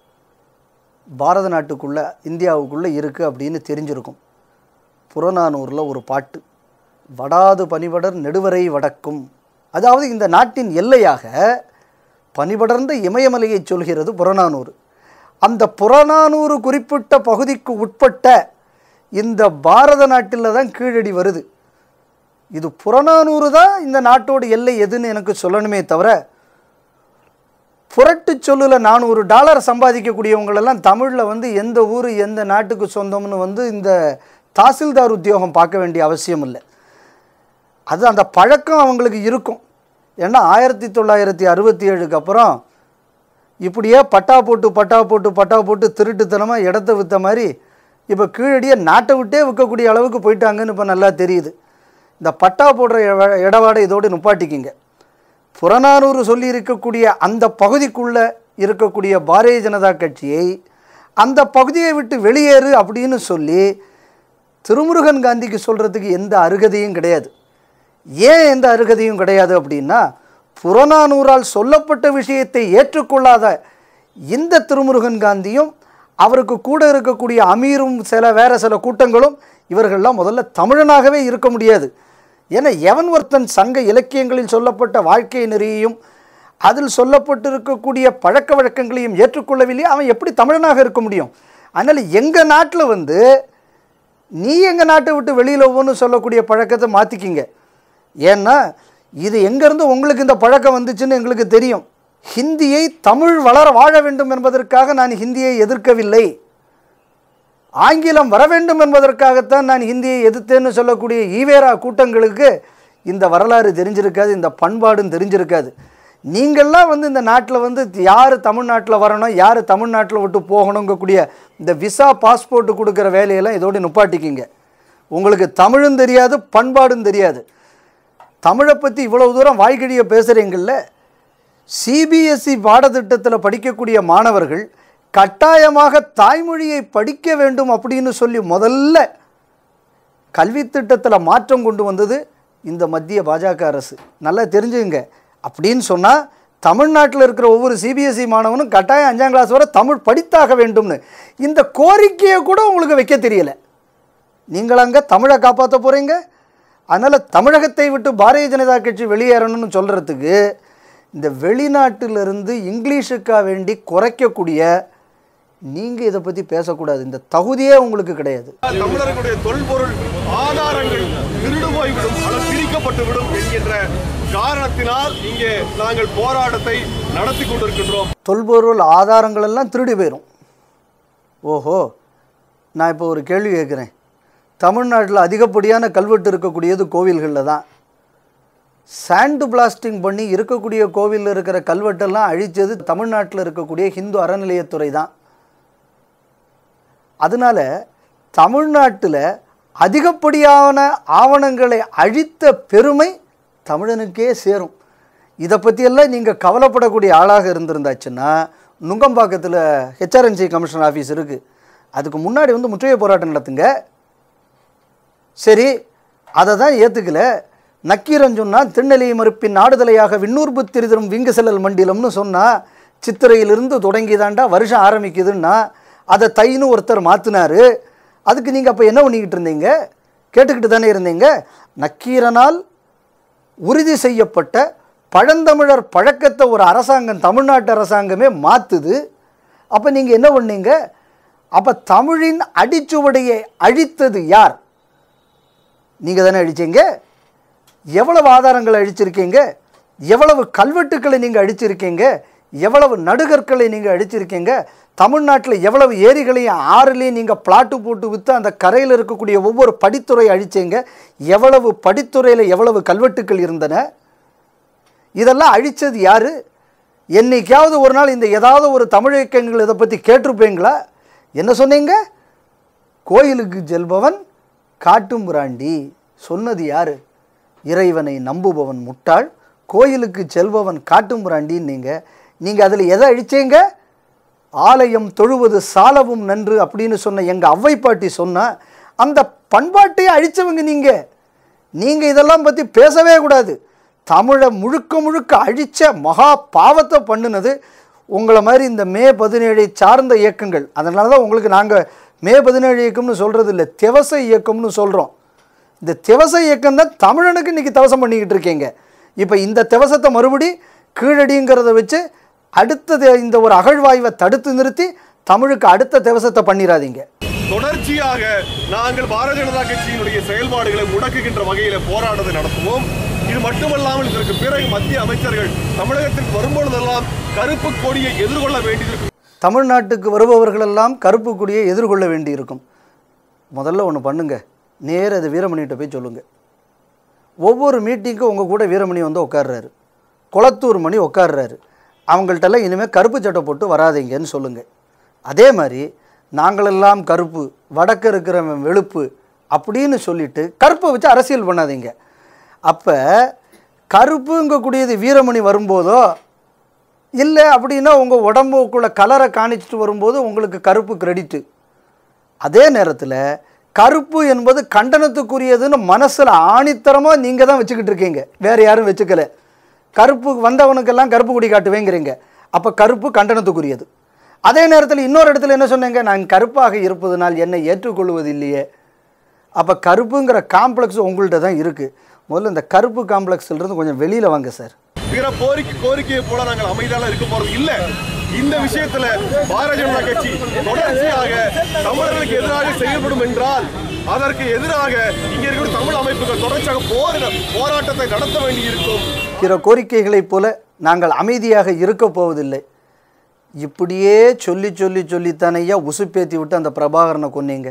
[SPEAKER 1] பாரத நாட்டுக்குள்ளே இந்தியாவுக்குள்ளே இருக்குது அப்படின்னு தெரிஞ்சிருக்கும் புறநானூரில் ஒரு பாட்டு வடாது பனிபடர் நெடுவரை வடக்கும் அதாவது இந்த நாட்டின் எல்லையாக பனிபடர்ந்த இமயமலையை சொல்கிறது புறநானூறு அந்த புறநானூறு குறிப்பிட்ட பகுதிக்கு உட்பட்ட இந்த பாரத நாட்டில் தான் கீழடி வருது இது புறநானூறு தான் இந்த நாட்டோட எல்லை எதுன்னு எனக்கு சொல்லணுமே தவிர புரட்டு சொல்லில் நானூறு டாலர் சம்பாதிக்கக்கூடியவங்களெல்லாம் தமிழில் வந்து எந்த ஊர் எந்த நாட்டுக்கு சொந்தம்னு வந்து இந்த தாசில்தார் உத்தியோகம் பார்க்க வேண்டிய அவசியம் இல்லை அது அந்த பழக்கம் அவங்களுக்கு இருக்கும் ஏன்னா ஆயிரத்தி தொள்ளாயிரத்தி அறுபத்தி ஏழுக்கு அப்புறம் இப்படியே பட்டா போட்டு பட்டா போட்டு பட்டா போட்டு திருட்டுத்தனமாக இடத்த விற்ற மாதிரி இப்போ கீழடியே நாட்டை விட்டே விற்கக்கூடிய அளவுக்கு போயிட்டாங்கன்னு இப்போ நல்லா தெரியுது இந்த பட்டா போடுற இட- இடவாடை இதோடு நிப்பாட்டிக்கிங்க புறநானூறு சொல்லி இருக்கக்கூடிய அந்த பகுதிக்குள்ளே இருக்கக்கூடிய பாரதிய ஜனதா கட்சியை அந்த பகுதியை விட்டு வெளியேறு அப்படின்னு சொல்லி திருமுருகன் காந்திக்கு சொல்கிறதுக்கு எந்த அருகதையும் கிடையாது ஏன் எந்த அருகதையும் கிடையாது அப்படின்னா புறநானூறால் சொல்லப்பட்ட விஷயத்தை ஏற்றுக்கொள்ளாத இந்த திருமுருகன் காந்தியும் அவருக்கு கூட இருக்கக்கூடிய அமீரும் சில வேற சில கூட்டங்களும் இவர்கள்லாம் முதல்ல தமிழனாகவே இருக்க முடியாது ஏன்னா எவன் ஒருத்தன் சங்க இலக்கியங்களில் சொல்லப்பட்ட வாழ்க்கை நெறியையும் அதில் சொல்லப்பட்டிருக்கக்கூடிய பழக்க வழக்கங்களையும் ஏற்றுக்கொள்ளவில்லையே அவன் எப்படி தமிழனாக இருக்க முடியும் அதனால் எங்கள் நாட்டில் வந்து நீ எங்கள் நாட்டை விட்டு வெளியில் ஒவ்வொன்று சொல்லக்கூடிய பழக்கத்தை மாற்றிக்கிங்க ஏன்னா இது எங்கேருந்து உங்களுக்கு இந்த பழக்கம் வந்துச்சுன்னு எங்களுக்கு தெரியும் ஹிந்தியை தமிழ் வளர வாழ வேண்டும் என்பதற்காக நான் ஹிந்தியை எதிர்க்கவில்லை ஆங்கிலம் வர வேண்டும் என்பதற்காகத்தான் நான் ஹிந்தியை எதிர்த்தேன்னு சொல்லக்கூடிய ஈவேரா கூட்டங்களுக்கு இந்த வரலாறு தெரிஞ்சிருக்காது இந்த பண்பாடும் தெரிஞ்சிருக்காது நீங்கள்லாம் வந்து இந்த நாட்டில் வந்து யார் தமிழ்நாட்டில் வரணும் யார் தமிழ்நாட்டில் விட்டு போகணுங்கக்கூடிய இந்த விசா பாஸ்போர்ட் கொடுக்குற வேலையெல்லாம் இதோடு நிப்பாட்டிக்கிங்க உங்களுக்கு தமிழும் தெரியாது பண்பாடும் தெரியாது தமிழை பற்றி இவ்வளவு தூரம் வாய்கழிய பேசுகிறீங்கள்ல சிபிஎஸ்இ பாடத்திட்டத்தில் படிக்கக்கூடிய மாணவர்கள் கட்டாயமாக தாய்மொழியை படிக்க வேண்டும் அப்படின்னு சொல்லி முதல்ல கல்வித் திட்டத்தில் மாற்றம் கொண்டு வந்தது இந்த மத்திய பாஜக அரசு நல்லா தெரிஞ்சுங்க அப்படின்னு சொன்னால் தமிழ்நாட்டில் இருக்கிற ஒவ்வொரு சிபிஎஸ்இ மாணவனும் கட்டாயம் அஞ்சாம் கிளாஸ் வரை தமிழ் படித்தாக வேண்டும்னு இந்த கோரிக்கையை கூட உங்களுக்கு வைக்க தெரியல நீங்கள் அங்கே தமிழை காப்பாற்ற போகிறீங்க அதனால் தமிழகத்தை விட்டு பாரதிய ஜனதா கட்சி வெளியேறணும்னு சொல்கிறதுக்கு இந்த வெளிநாட்டிலிருந்து இங்கிலீஷுக்காக வேண்டி குறைக்கக்கூடிய நீங்கள் இதை பற்றி பேசக்கூடாது இந்த தகுதியே உங்களுக்கு கிடையாது
[SPEAKER 2] தமிழர்களுடைய தொல்பொருள் ஆதாரங்கள் திருடு போய்விடும் அல்லது பிரிக்கப்பட்டு விடும் என்கின்ற காரணத்தினால் இங்கே நாங்கள் போராட்டத்தை நடத்தி கொண்டிருக்கின்றோம்
[SPEAKER 1] தொல்பொருள் ஆதாரங்கள் எல்லாம் திருடி போயிடும் ஓஹோ நான் இப்போ ஒரு கேள்வி கேட்குறேன் தமிழ்நாட்டில் அதிகப்படியான கல்வெட்டு இருக்கக்கூடியது கோவில்களில் தான் சாண்டு பிளாஸ்டிங் பண்ணி இருக்கக்கூடிய கோவிலில் இருக்கிற கல்வெட்டெல்லாம் அழித்தது தமிழ்நாட்டில் இருக்கக்கூடிய ஹிந்து அறநிலையத்துறை தான் அதனால் தமிழ்நாட்டில் அதிகப்படியான ஆவணங்களை அழித்த பெருமை தமிழனுக்கே சேரும் இதை பற்றியெல்லாம் நீங்கள் கவலைப்படக்கூடிய ஆளாக இருந்திருந்தாச்சுன்னா நுங்கம்பாக்கத்தில் ஹெச்ஆர்என்சி கமிஷனர் ஆஃபீஸ் இருக்குது அதுக்கு முன்னாடி வந்து முற்றுகை போராட்டம் நடத்துங்க சரி அதை தான் ஏற்றுக்கல நக்கீரன் சொன்னால் திருநெல்லை மறுப்பின் நாடுதலையாக விண்ணூர்பு திரிதரும் விங்கு செல்லல் மண்டிலம்னு சொன்னால் சித்திரையிலிருந்து தொடங்கி தாண்டா வருஷம் ஆரம்பிக்குதுன்னா அதை தைன்னு ஒருத்தர் மாற்றினாரு அதுக்கு நீங்கள் அப்போ என்ன பண்ணிக்கிட்டு இருந்தீங்க கேட்டுக்கிட்டு தானே இருந்தீங்க நக்கீரனால் உறுதி செய்யப்பட்ட பழந்தமிழர் பழக்கத்தை ஒரு அரசாங்கம் தமிழ்நாட்டு அரசாங்கமே மாற்றுது அப்போ நீங்கள் என்ன பண்ணீங்க அப்போ தமிழின் அடிச்சுவடையை அழித்தது யார் நீங்கள் தானே அழிச்சீங்க எவ்வளவு ஆதாரங்களை அழிச்சிருக்கீங்க எவ்வளவு கல்வெட்டுக்களை நீங்கள் அழிச்சிருக்கீங்க எவ்வளவு நடுகற்களை நீங்கள் அழிச்சிருக்கீங்க தமிழ்நாட்டில் எவ்வளவு ஏரிகளையும் ஆறுலையும் நீங்கள் பிளாட்டு போட்டு விற்று அந்த கரையில் இருக்கக்கூடிய ஒவ்வொரு படித்துறை அழிச்சீங்க எவ்வளவு படித்துறையில் எவ்வளவு கல்வெட்டுக்கள் இருந்தன இதெல்லாம் அழித்தது யார் என்னைக்காவது ஒரு நாள் இந்த ஏதாவது ஒரு தமிழ் இயக்கங்கள் இதை பற்றி கேட்டிருப்பீங்களா என்ன சொன்னீங்க கோயிலுக்கு செல்பவன் காட்டும் பிராண்டி சொன்னது யாரு இறைவனை நம்புபவன் முட்டாள் கோயிலுக்கு செல்பவன் காட்டும் பிராண்டின்னு நீங்கள் நீங்கள் அதில் எதை அழிச்சீங்க ஆலயம் தொழுவது சாலவும் நன்று அப்படின்னு சொன்ன எங்கள் அவ்வை பாட்டி சொன்னா அந்த பண்பாட்டையே அழிச்சவங்க நீங்கள் நீங்கள் இதெல்லாம் பற்றி பேசவே கூடாது தமிழை முழுக்க முழுக்க அழித்த மகா பாவத்தை பண்ணினது உங்களை மாதிரி இந்த மே பதினேழை சார்ந்த இயக்கங்கள் அதனால தான் உங்களுக்கு நாங்கள் மே பதினேழு இயக்கம்னு சொல்கிறது இல்லை திவச இயக்கம்னு சொல்கிறோம் இந்த திவச இயக்கம் தான் தமிழனுக்கு இன்றைக்கி தவசம் பண்ணிக்கிட்டு இருக்கீங்க இப்போ இந்த திவசத்தை மறுபடி கீழடிங்கிறத வச்சு அடுத்தது இந்த ஒரு அகழ்வாய்வை தடுத்து நிறுத்தி தமிழுக்கு அடுத்த திவசத்தை பண்ணிடாதீங்க
[SPEAKER 2] தொடர்ச்சியாக நாங்கள் பாரதிய ஜனதா கட்சியினுடைய செயல்பாடுகளை முடக்குகின்ற வகையில போராட்டத்தை நடத்துவோம் இது மட்டுமல்லாமல் இதற்கு பிறகு மத்திய அமைச்சர்கள் தமிழகத்திற்கு வரும்பொழுதெல்லாம் கருப்பு கொடியை எதிர்கொள்ள வேண்டியிருக்கும்
[SPEAKER 1] தமிழ்நாட்டுக்கு வருபவர்களெல்லாம் கருப்பு கொடியை எதிர்கொள்ள வேண்டியிருக்கும் முதல்ல ஒன்று பண்ணுங்க நேர அது வீரமணிகிட்ட போய் சொல்லுங்க ஒவ்வொரு மீட்டிங்க்கும் உங்கள் கூட வீரமணி வந்து உட்கார்றாரு குளத்தூர் மணி உட்கார்றாரு அவங்கள்ட்டெல்லாம் இனிமேல் கருப்பு சட்டை போட்டு வராதீங்கன்னு சொல்லுங்கள் அதே மாதிரி நாங்களெல்லாம் கருப்பு வடக்க இருக்கிறவன் வெளுப்பு அப்படின்னு சொல்லிட்டு கருப்பை வச்சு அரசியல் பண்ணாதீங்க அப்போ கருப்புங்கக்கூடியது வீரமணி வரும்போதோ இல்லை அப்படின்னா உங்கள் உடம்புக்குள்ள கலரை காணிச்சிட்டு வரும்போது உங்களுக்கு கருப்பு கிரெடிட்டு அதே நேரத்தில் கருப்பு என்பது கண்டனத்துக்குரியதுன்னு மனசில் ஆணித்தரமாக நீங்கள் தான் வச்சுக்கிட்டு இருக்கீங்க வேறு யாரும் வச்சுக்கல கருப்பு வந்தவனுக்கெல்லாம் கருப்பு கொடி காட்டுவேங்கிறீங்க அப்போ கருப்பு கண்டனத்துக்குரியது அதே நேரத்தில் இன்னொரு இடத்துல என்ன சொன்னீங்க நான் கருப்பாக இருப்பதனால் என்னை ஏற்றுக்கொள்வது இல்லையே அப்போ கருப்புங்கிற காம்ப்ளெக்ஸ் உங்கள்கிட்ட தான் இருக்குது முதல்ல இந்த கருப்பு காம்ப்ளெக்ஸ்லேருந்து கொஞ்சம் வெளியில் வாங்க சார்
[SPEAKER 2] பிற கோரிக்கை கோரிக்கையை போல நாங்கள் அமைதியாக இருக்க போறது இல்ல இந்த விஷயத்துல பாரதிய ஜனதா கட்சி தொடர்ச்சியாக தமிழர்களுக்கு எதிராக செயல்படும் என்றால் அதற்கு எதிராக இங்க இருக்கிற தமிழ் அமைப்புகள் தொடர்ச்சியாக போரிட போராட்டத்தை நடத்த வேண்டியிருக்கும்
[SPEAKER 1] பிற கோரிக்கைகளைப் போல நாங்கள் அமைதியாக இருக்கப் போவதில்லை இப்படியே சொல்லி சொல்லி சொல்லித்தானையா உசுப்பேத்தி விட்டு அந்த பிரபாகரனை கொன்னீங்க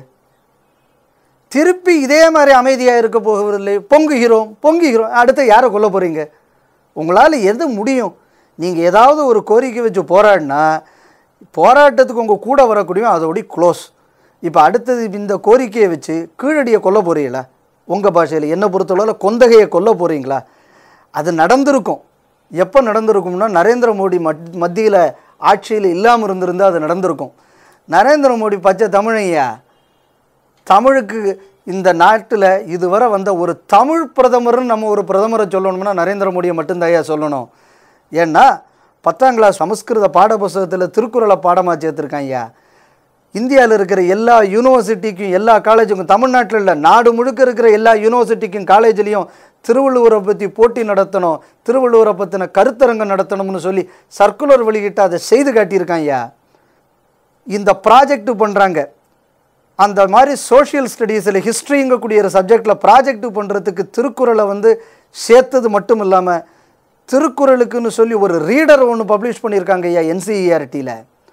[SPEAKER 1] திருப்பி இதே மாதிரி அமைதியாக இருக்க போவதில்லை பொங்குகிறோம் பொங்குகிறோம் அடுத்து யாரை கொல்ல போகிறீங்க உங்களால் எது முடியும் நீங்கள் ஏதாவது ஒரு கோரிக்கை வச்சு போராடினா போராட்டத்துக்கு உங்கள் கூட வரக்கூடியும் அதோட க்ளோஸ் இப்போ அடுத்தது இந்த கோரிக்கையை வச்சு கீழடியை கொல்ல போகிறீங்களா உங்கள் பாஷையில் என்ன பொறுத்தளவில் கொந்தகையை கொல்ல போகிறீங்களா அது நடந்திருக்கும் எப்போ நடந்திருக்கும்னா நரேந்திர மோடி மத் மத்தியில் ஆட்சியில் இல்லாமல் இருந்திருந்தால் அது நடந்திருக்கும் நரேந்திர மோடி பச்சை தமிழையா தமிழுக்கு இந்த நாட்டில் இதுவரை வந்த ஒரு தமிழ் பிரதமர்னு நம்ம ஒரு பிரதமரை சொல்லணும்னா நரேந்திர மோடியை மட்டும்தாயா சொல்லணும் ஏன்னா பத்தாம் கிளாஸ் சமஸ்கிருத பாடப்புஸ்தகத்தில் திருக்குறளை பாடமாக சேர்த்துருக்கான் ஐயா இந்தியாவில் இருக்கிற எல்லா யூனிவர்சிட்டிக்கும் எல்லா காலேஜுக்கும் தமிழ்நாட்டில் இல்லை நாடு முழுக்க இருக்கிற எல்லா யூனிவர்சிட்டிக்கும் காலேஜ்லேயும் திருவள்ளுவரை பற்றி போட்டி நடத்தணும் திருவள்ளுவரை பற்றின கருத்தரங்கம் நடத்தணும்னு சொல்லி சர்க்குலர் வெளியிட்டு அதை செய்து காட்டியிருக்கான் ஐயா இந்த ப்ராஜெக்ட் பண்ணுறாங்க அந்த மாதிரி சோஷியல் ஸ்டடீஸில் ஹிஸ்ட்ரிங்கக்கூடிய ஒரு சப்ஜெக்டில் ப்ராஜெக்ட் பண்ணுறதுக்கு திருக்குறளை வந்து சேர்த்தது மட்டும் இல்லாமல் திருக்குறளுக்குன்னு சொல்லி ஒரு ரீடர் ஒன்று பப்ளிஷ் பண்ணியிருக்காங்க ஐயா என்சிஇஆர்டியில்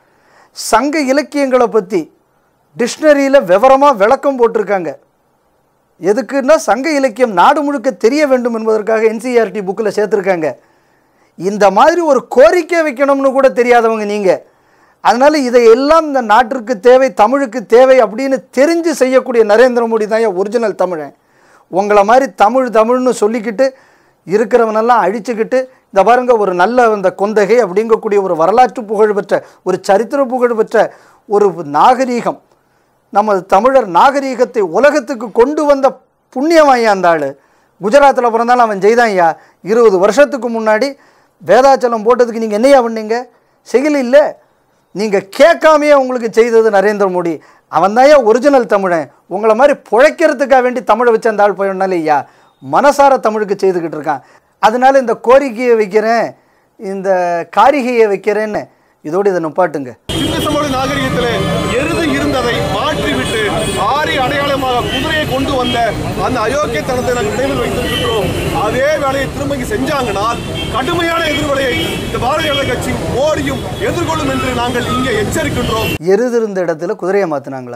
[SPEAKER 1] சங்க இலக்கியங்களை பற்றி டிக்ஷனரியில் விவரமாக விளக்கம் போட்டிருக்காங்க எதுக்குன்னா சங்க இலக்கியம் நாடு முழுக்க தெரிய வேண்டும் என்பதற்காக என்சிஆர்டி புக்கில் சேர்த்துருக்காங்க இந்த மாதிரி ஒரு கோரிக்கை வைக்கணும்னு கூட தெரியாதவங்க நீங்கள் அதனால் இதையெல்லாம் இந்த நாட்டிற்கு தேவை தமிழுக்கு தேவை அப்படின்னு தெரிஞ்சு செய்யக்கூடிய நரேந்திர மோடி தான் ஒரிஜினல் தமிழன் உங்களை மாதிரி தமிழ் தமிழ்னு சொல்லிக்கிட்டு இருக்கிறவனெல்லாம் அழிச்சுக்கிட்டு இந்த பாருங்க ஒரு நல்ல இந்த கொந்தகை அப்படிங்கக்கூடிய ஒரு வரலாற்று புகழ் பெற்ற ஒரு சரித்திர புகழ் பெற்ற ஒரு நாகரீகம் நமது தமிழர் நாகரீகத்தை உலகத்துக்கு கொண்டு வந்த புண்ணியமாய்யா அந்த ஆள் குஜராத்தில் பிறந்தாலும் அவன் செய்தான்யா இருபது வருஷத்துக்கு முன்னாடி வேதாச்சலம் போட்டதுக்கு நீங்கள் என்னையா பண்ணீங்க செய்யல இல்லை நீங்கள் கேட்காமையே உங்களுக்கு செய்தது நரேந்திர மோடி அவன் தான் ஒரிஜினல் தமிழன் உங்களை மாதிரி பிழைக்கிறதுக்காக வேண்டி தமிழை வச்சு அந்த ஆள் போயிடனால ஐயா மனசார தமிழுக்கு செய்துக்கிட்டு இருக்கான் அதனால இந்த கோரிக்கையை வைக்கிறேன் இந்த காரிகையை வைக்கிறேன்னு இதோடு இதை நிப்பாட்டுங்க
[SPEAKER 2] சிந்து சமவெளி நாகரிகத்திலே எருது இருந்ததை மாற்றிவிட்டு ஆரி அடையாளமாக குதிரையை கொண்டு வந்த அந்த அயோக்கியத்தனத்தை நாங்கள் நினைவில் வைத்திருக்கிறோம் அதே வேலையை திரும்ப இங்கு செஞ்சாங்கனால் கடுமையான எதிர்வலையை இந்த பாரதிய ஜனதா கட்சி மோடியும் எதிர்கொள்ளும் என்று நாங்கள் இங்கே எச்சரிக்கின்றோம்
[SPEAKER 1] எருது இருந்த இடத்துல குதிரையை மாற்றினாங்களா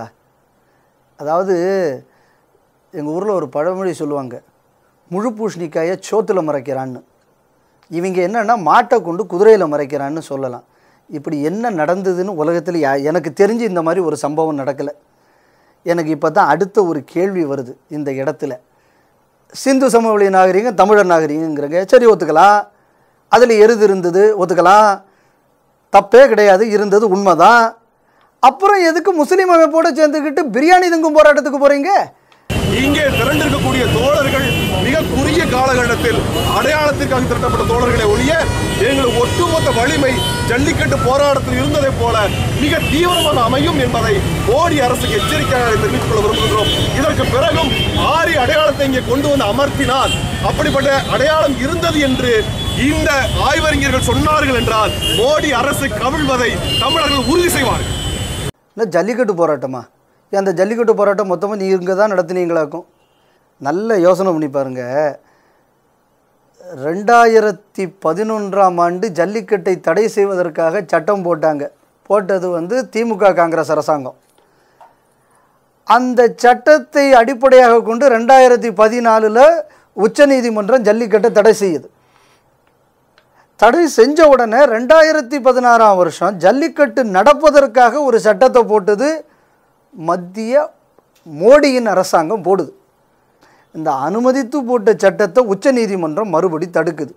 [SPEAKER 1] அதாவது எங்கள் ஊரில் ஒரு பழமொழி சொல்லுவாங்க முழு பூசணிக்காயை சோத்தில் மறைக்கிறான்னு இவங்க என்னன்னா மாட்டை கொண்டு குதிரையில் மறைக்கிறான்னு சொல்லலாம் இப்படி என்ன நடந்ததுன்னு உலகத்தில் யா எனக்கு தெரிஞ்சு இந்த மாதிரி ஒரு சம்பவம் நடக்கலை எனக்கு இப்போ தான் அடுத்த ஒரு கேள்வி வருது இந்த இடத்துல சிந்து சமவெளி நாகரிகம் தமிழர் நாகரிகங்கிறங்க சரி ஒத்துக்கலாம் அதில் எருது இருந்தது ஒத்துக்கலாம் தப்பே கிடையாது இருந்தது உண்மைதான் அப்புறம் எதுக்கு முஸ்லீம் அமைப்போட சேர்ந்துக்கிட்டு பிரியாணி தங்கும் போராட்டத்துக்கு போகிறீங்க
[SPEAKER 2] இங்கே திரண்டிருக்கக்கூடிய தோழர்கள் மிக குறுகிய காலகட்டத்தில் அடையாளத்திற்காக திரட்டப்பட்ட தோழர்களை ஒழிய எங்களுக்கு ஒட்டுமொத்த வலிமை ஜல்லிக்கட்டு போராட்டத்தில் இருந்ததைப் போல மிக தீவிரமாக அமையும் என்பதை மோடி அரசுக்கு எச்சரிக்கையாக தெரிவித்துக் கொள்ள விரும்புகிறோம் இதற்கு பிறகும் ஆரி அடையாளத்தை இங்கே கொண்டு வந்து அமர்த்தினால் அப்படிப்பட்ட அடையாளம் இருந்தது என்று இந்த ஆய்வறிஞர்கள் சொன்னார்கள் என்றால் மோடி அரசு கவிழ்வதை தமிழர்கள் உறுதி செய்வார்கள்
[SPEAKER 1] இல்லை ஜல்லிக்கட்டு போராட்டமா ஏன் அந்த ஜல்லிக்கட்டு போராட்டம் மொத்தமாக நீங்கள் தான் நடத்துனீங்களாக்கும் நல்ல யோசனை பண்ணி பாருங்க ரெண்டாயிரத்தி பதினொன்றாம் ஆண்டு ஜல்லிக்கட்டை தடை செய்வதற்காக சட்டம் போட்டாங்க போட்டது வந்து திமுக காங்கிரஸ் அரசாங்கம் அந்த சட்டத்தை அடிப்படையாக கொண்டு ரெண்டாயிரத்தி பதினாலில் உச்சநீதிமன்றம் ஜல்லிக்கட்டை தடை செய்யுது தடை செஞ்ச உடனே ரெண்டாயிரத்தி பதினாறாம் வருஷம் ஜல்லிக்கட்டு நடப்பதற்காக ஒரு சட்டத்தை போட்டது மத்திய மோடியின் அரசாங்கம் போடுது இந்த அனுமதித்து போட்ட சட்டத்தை உச்சநீதிமன்றம் மறுபடி தடுக்குது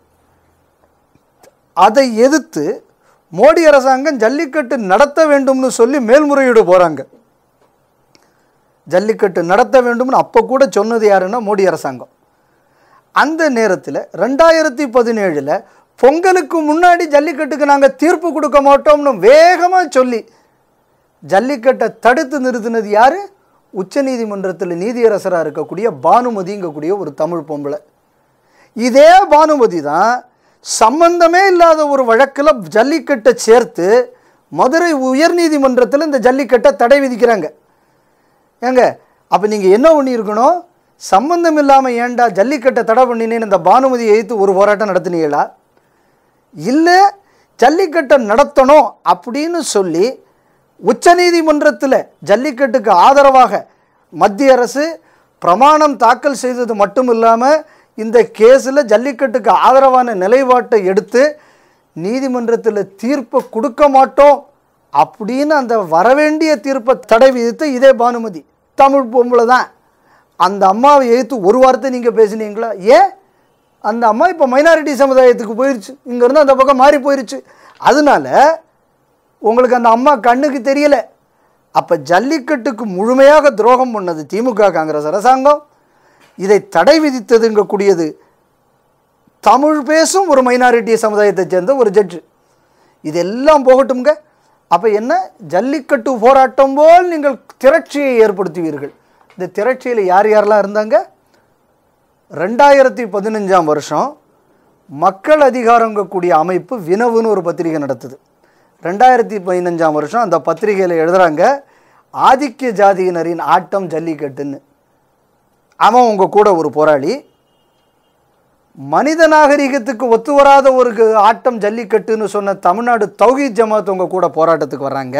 [SPEAKER 1] அதை எதிர்த்து மோடி அரசாங்கம் ஜல்லிக்கட்டு நடத்த வேண்டும்னு சொல்லி மேல்முறையீடு போகிறாங்க ஜல்லிக்கட்டு நடத்த வேண்டும்னு அப்போ கூட சொன்னது யாருன்னா மோடி அரசாங்கம் அந்த நேரத்தில் ரெண்டாயிரத்தி பதினேழில் பொங்கலுக்கு முன்னாடி ஜல்லிக்கட்டுக்கு நாங்கள் தீர்ப்பு கொடுக்க மாட்டோம்னு வேகமாக சொல்லி ஜல்லிக்கட்டை தடுத்து நிறுத்தினது யார் உச்சநீதிமன்றத்தில் நீதியரசராக இருக்கக்கூடிய பானுமதிங்கக்கூடிய ஒரு தமிழ் பொம்பளை இதே பானுமதி தான் சம்பந்தமே இல்லாத ஒரு வழக்கில் ஜல்லிக்கட்டை சேர்த்து மதுரை உயர்நீதிமன்றத்தில் இந்த ஜல்லிக்கட்டை தடை விதிக்கிறாங்க ஏங்க அப்போ நீங்கள் என்ன பண்ணியிருக்கணும் சம்பந்தம் இல்லாமல் ஏன்டா ஜல்லிக்கட்டை தடை பண்ணினேன்னு இந்த பானுமதியை எதிர்த்து ஒரு போராட்டம் நடத்தினீங்களா இல்லை ஜல்லிக்கட்டை நடத்தணும் அப்படின்னு சொல்லி உச்சநீதிமன்றத்தில் ஜல்லிக்கட்டுக்கு ஆதரவாக மத்திய அரசு பிரமாணம் தாக்கல் செய்தது மட்டும் இல்லாமல் இந்த கேஸில் ஜல்லிக்கட்டுக்கு ஆதரவான நிலைப்பாட்டை எடுத்து நீதிமன்றத்தில் தீர்ப்பை கொடுக்க மாட்டோம் அப்படின்னு அந்த வரவேண்டிய தீர்ப்பை தடை விதித்து இதே பானுமதி தமிழ் பொம்பளை தான் அந்த அம்மாவை எதிர்த்து ஒரு வார்த்தை நீங்கள் பேசுனீங்களா ஏன் அந்த அம்மா இப்போ மைனாரிட்டி சமுதாயத்துக்கு போயிருச்சு இங்கேருந்து அந்த பக்கம் மாறி போயிருச்சு அதனால உங்களுக்கு அந்த அம்மா கண்ணுக்கு தெரியல அப்போ ஜல்லிக்கட்டுக்கு முழுமையாக துரோகம் பண்ணது திமுக காங்கிரஸ் அரசாங்கம் இதை தடை விதித்ததுங்கக்கூடியது தமிழ் பேசும் ஒரு மைனாரிட்டி சமுதாயத்தை சேர்ந்த ஒரு ஜட்ஜு இதெல்லாம் போகட்டும்ங்க அப்போ என்ன ஜல்லிக்கட்டு போராட்டம் போல் நீங்கள் திரட்சியை ஏற்படுத்துவீர்கள் இந்த திரட்சியில் யார் யாரெல்லாம் இருந்தாங்க ரெண்டாயிரத்தி பதினஞ்சாம் வருஷம் மக்கள் அதிகாரங்கக்கூடிய அமைப்பு வினவுன்னு ஒரு பத்திரிகை நடத்துது ரெண்டாயிரத்தி பதினஞ்சாம் வருஷம் அந்த பத்திரிகையில் எழுதுகிறாங்க ஆதிக்க ஜாதியினரின் ஆட்டம் ஜல்லிக்கட்டுன்னு அவன் உங்கள் கூட ஒரு போராளி மனித நாகரிகத்துக்கு ஒத்து வராத ஒரு க- ஆட்டம் ஜல்லிக்கட்டுன்னு சொன்ன தமிழ்நாடு தௌஹீத் ஜமாத் உங்கள் கூட போராட்டத்துக்கு வர்றாங்க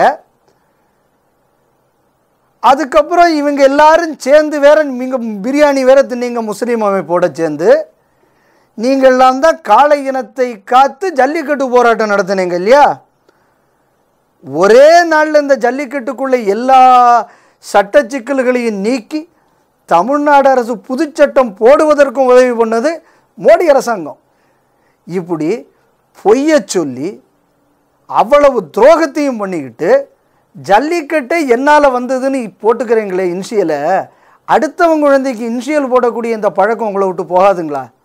[SPEAKER 1] அதுக்கப்புறம் இவங்க எல்லாரும் சேர்ந்து வேற நீங்கள் பிரியாணி வேற தின்னீங்க முஸ்லீம் அமைப்போட சேர்ந்து நீங்கள்லாம் தான் காளை இனத்தை காத்து ஜல்லிக்கட்டு போராட்டம் நடத்துனீங்க இல்லையா ஒரே நாளில் இந்த ஜல்லிக்கட்டுக்குள்ளே எல்லா சட்ட சிக்கல்களையும் நீக்கி தமிழ்நாடு அரசு புதுச்சட்டம் போடுவதற்கும் உதவி பண்ணது மோடி அரசாங்கம் இப்படி பொய்ய சொல்லி அவ்வளவு துரோகத்தையும் பண்ணிக்கிட்டு ஜல்லிக்கட்டை என்னால் வந்ததுன்னு போட்டுக்கிறீங்களே இன்ஷியலை அடுத்தவங்க குழந்தைக்கு இன்ஷியல் போடக்கூடிய இந்த பழக்கம் உங்களை விட்டு போகாதுங்களா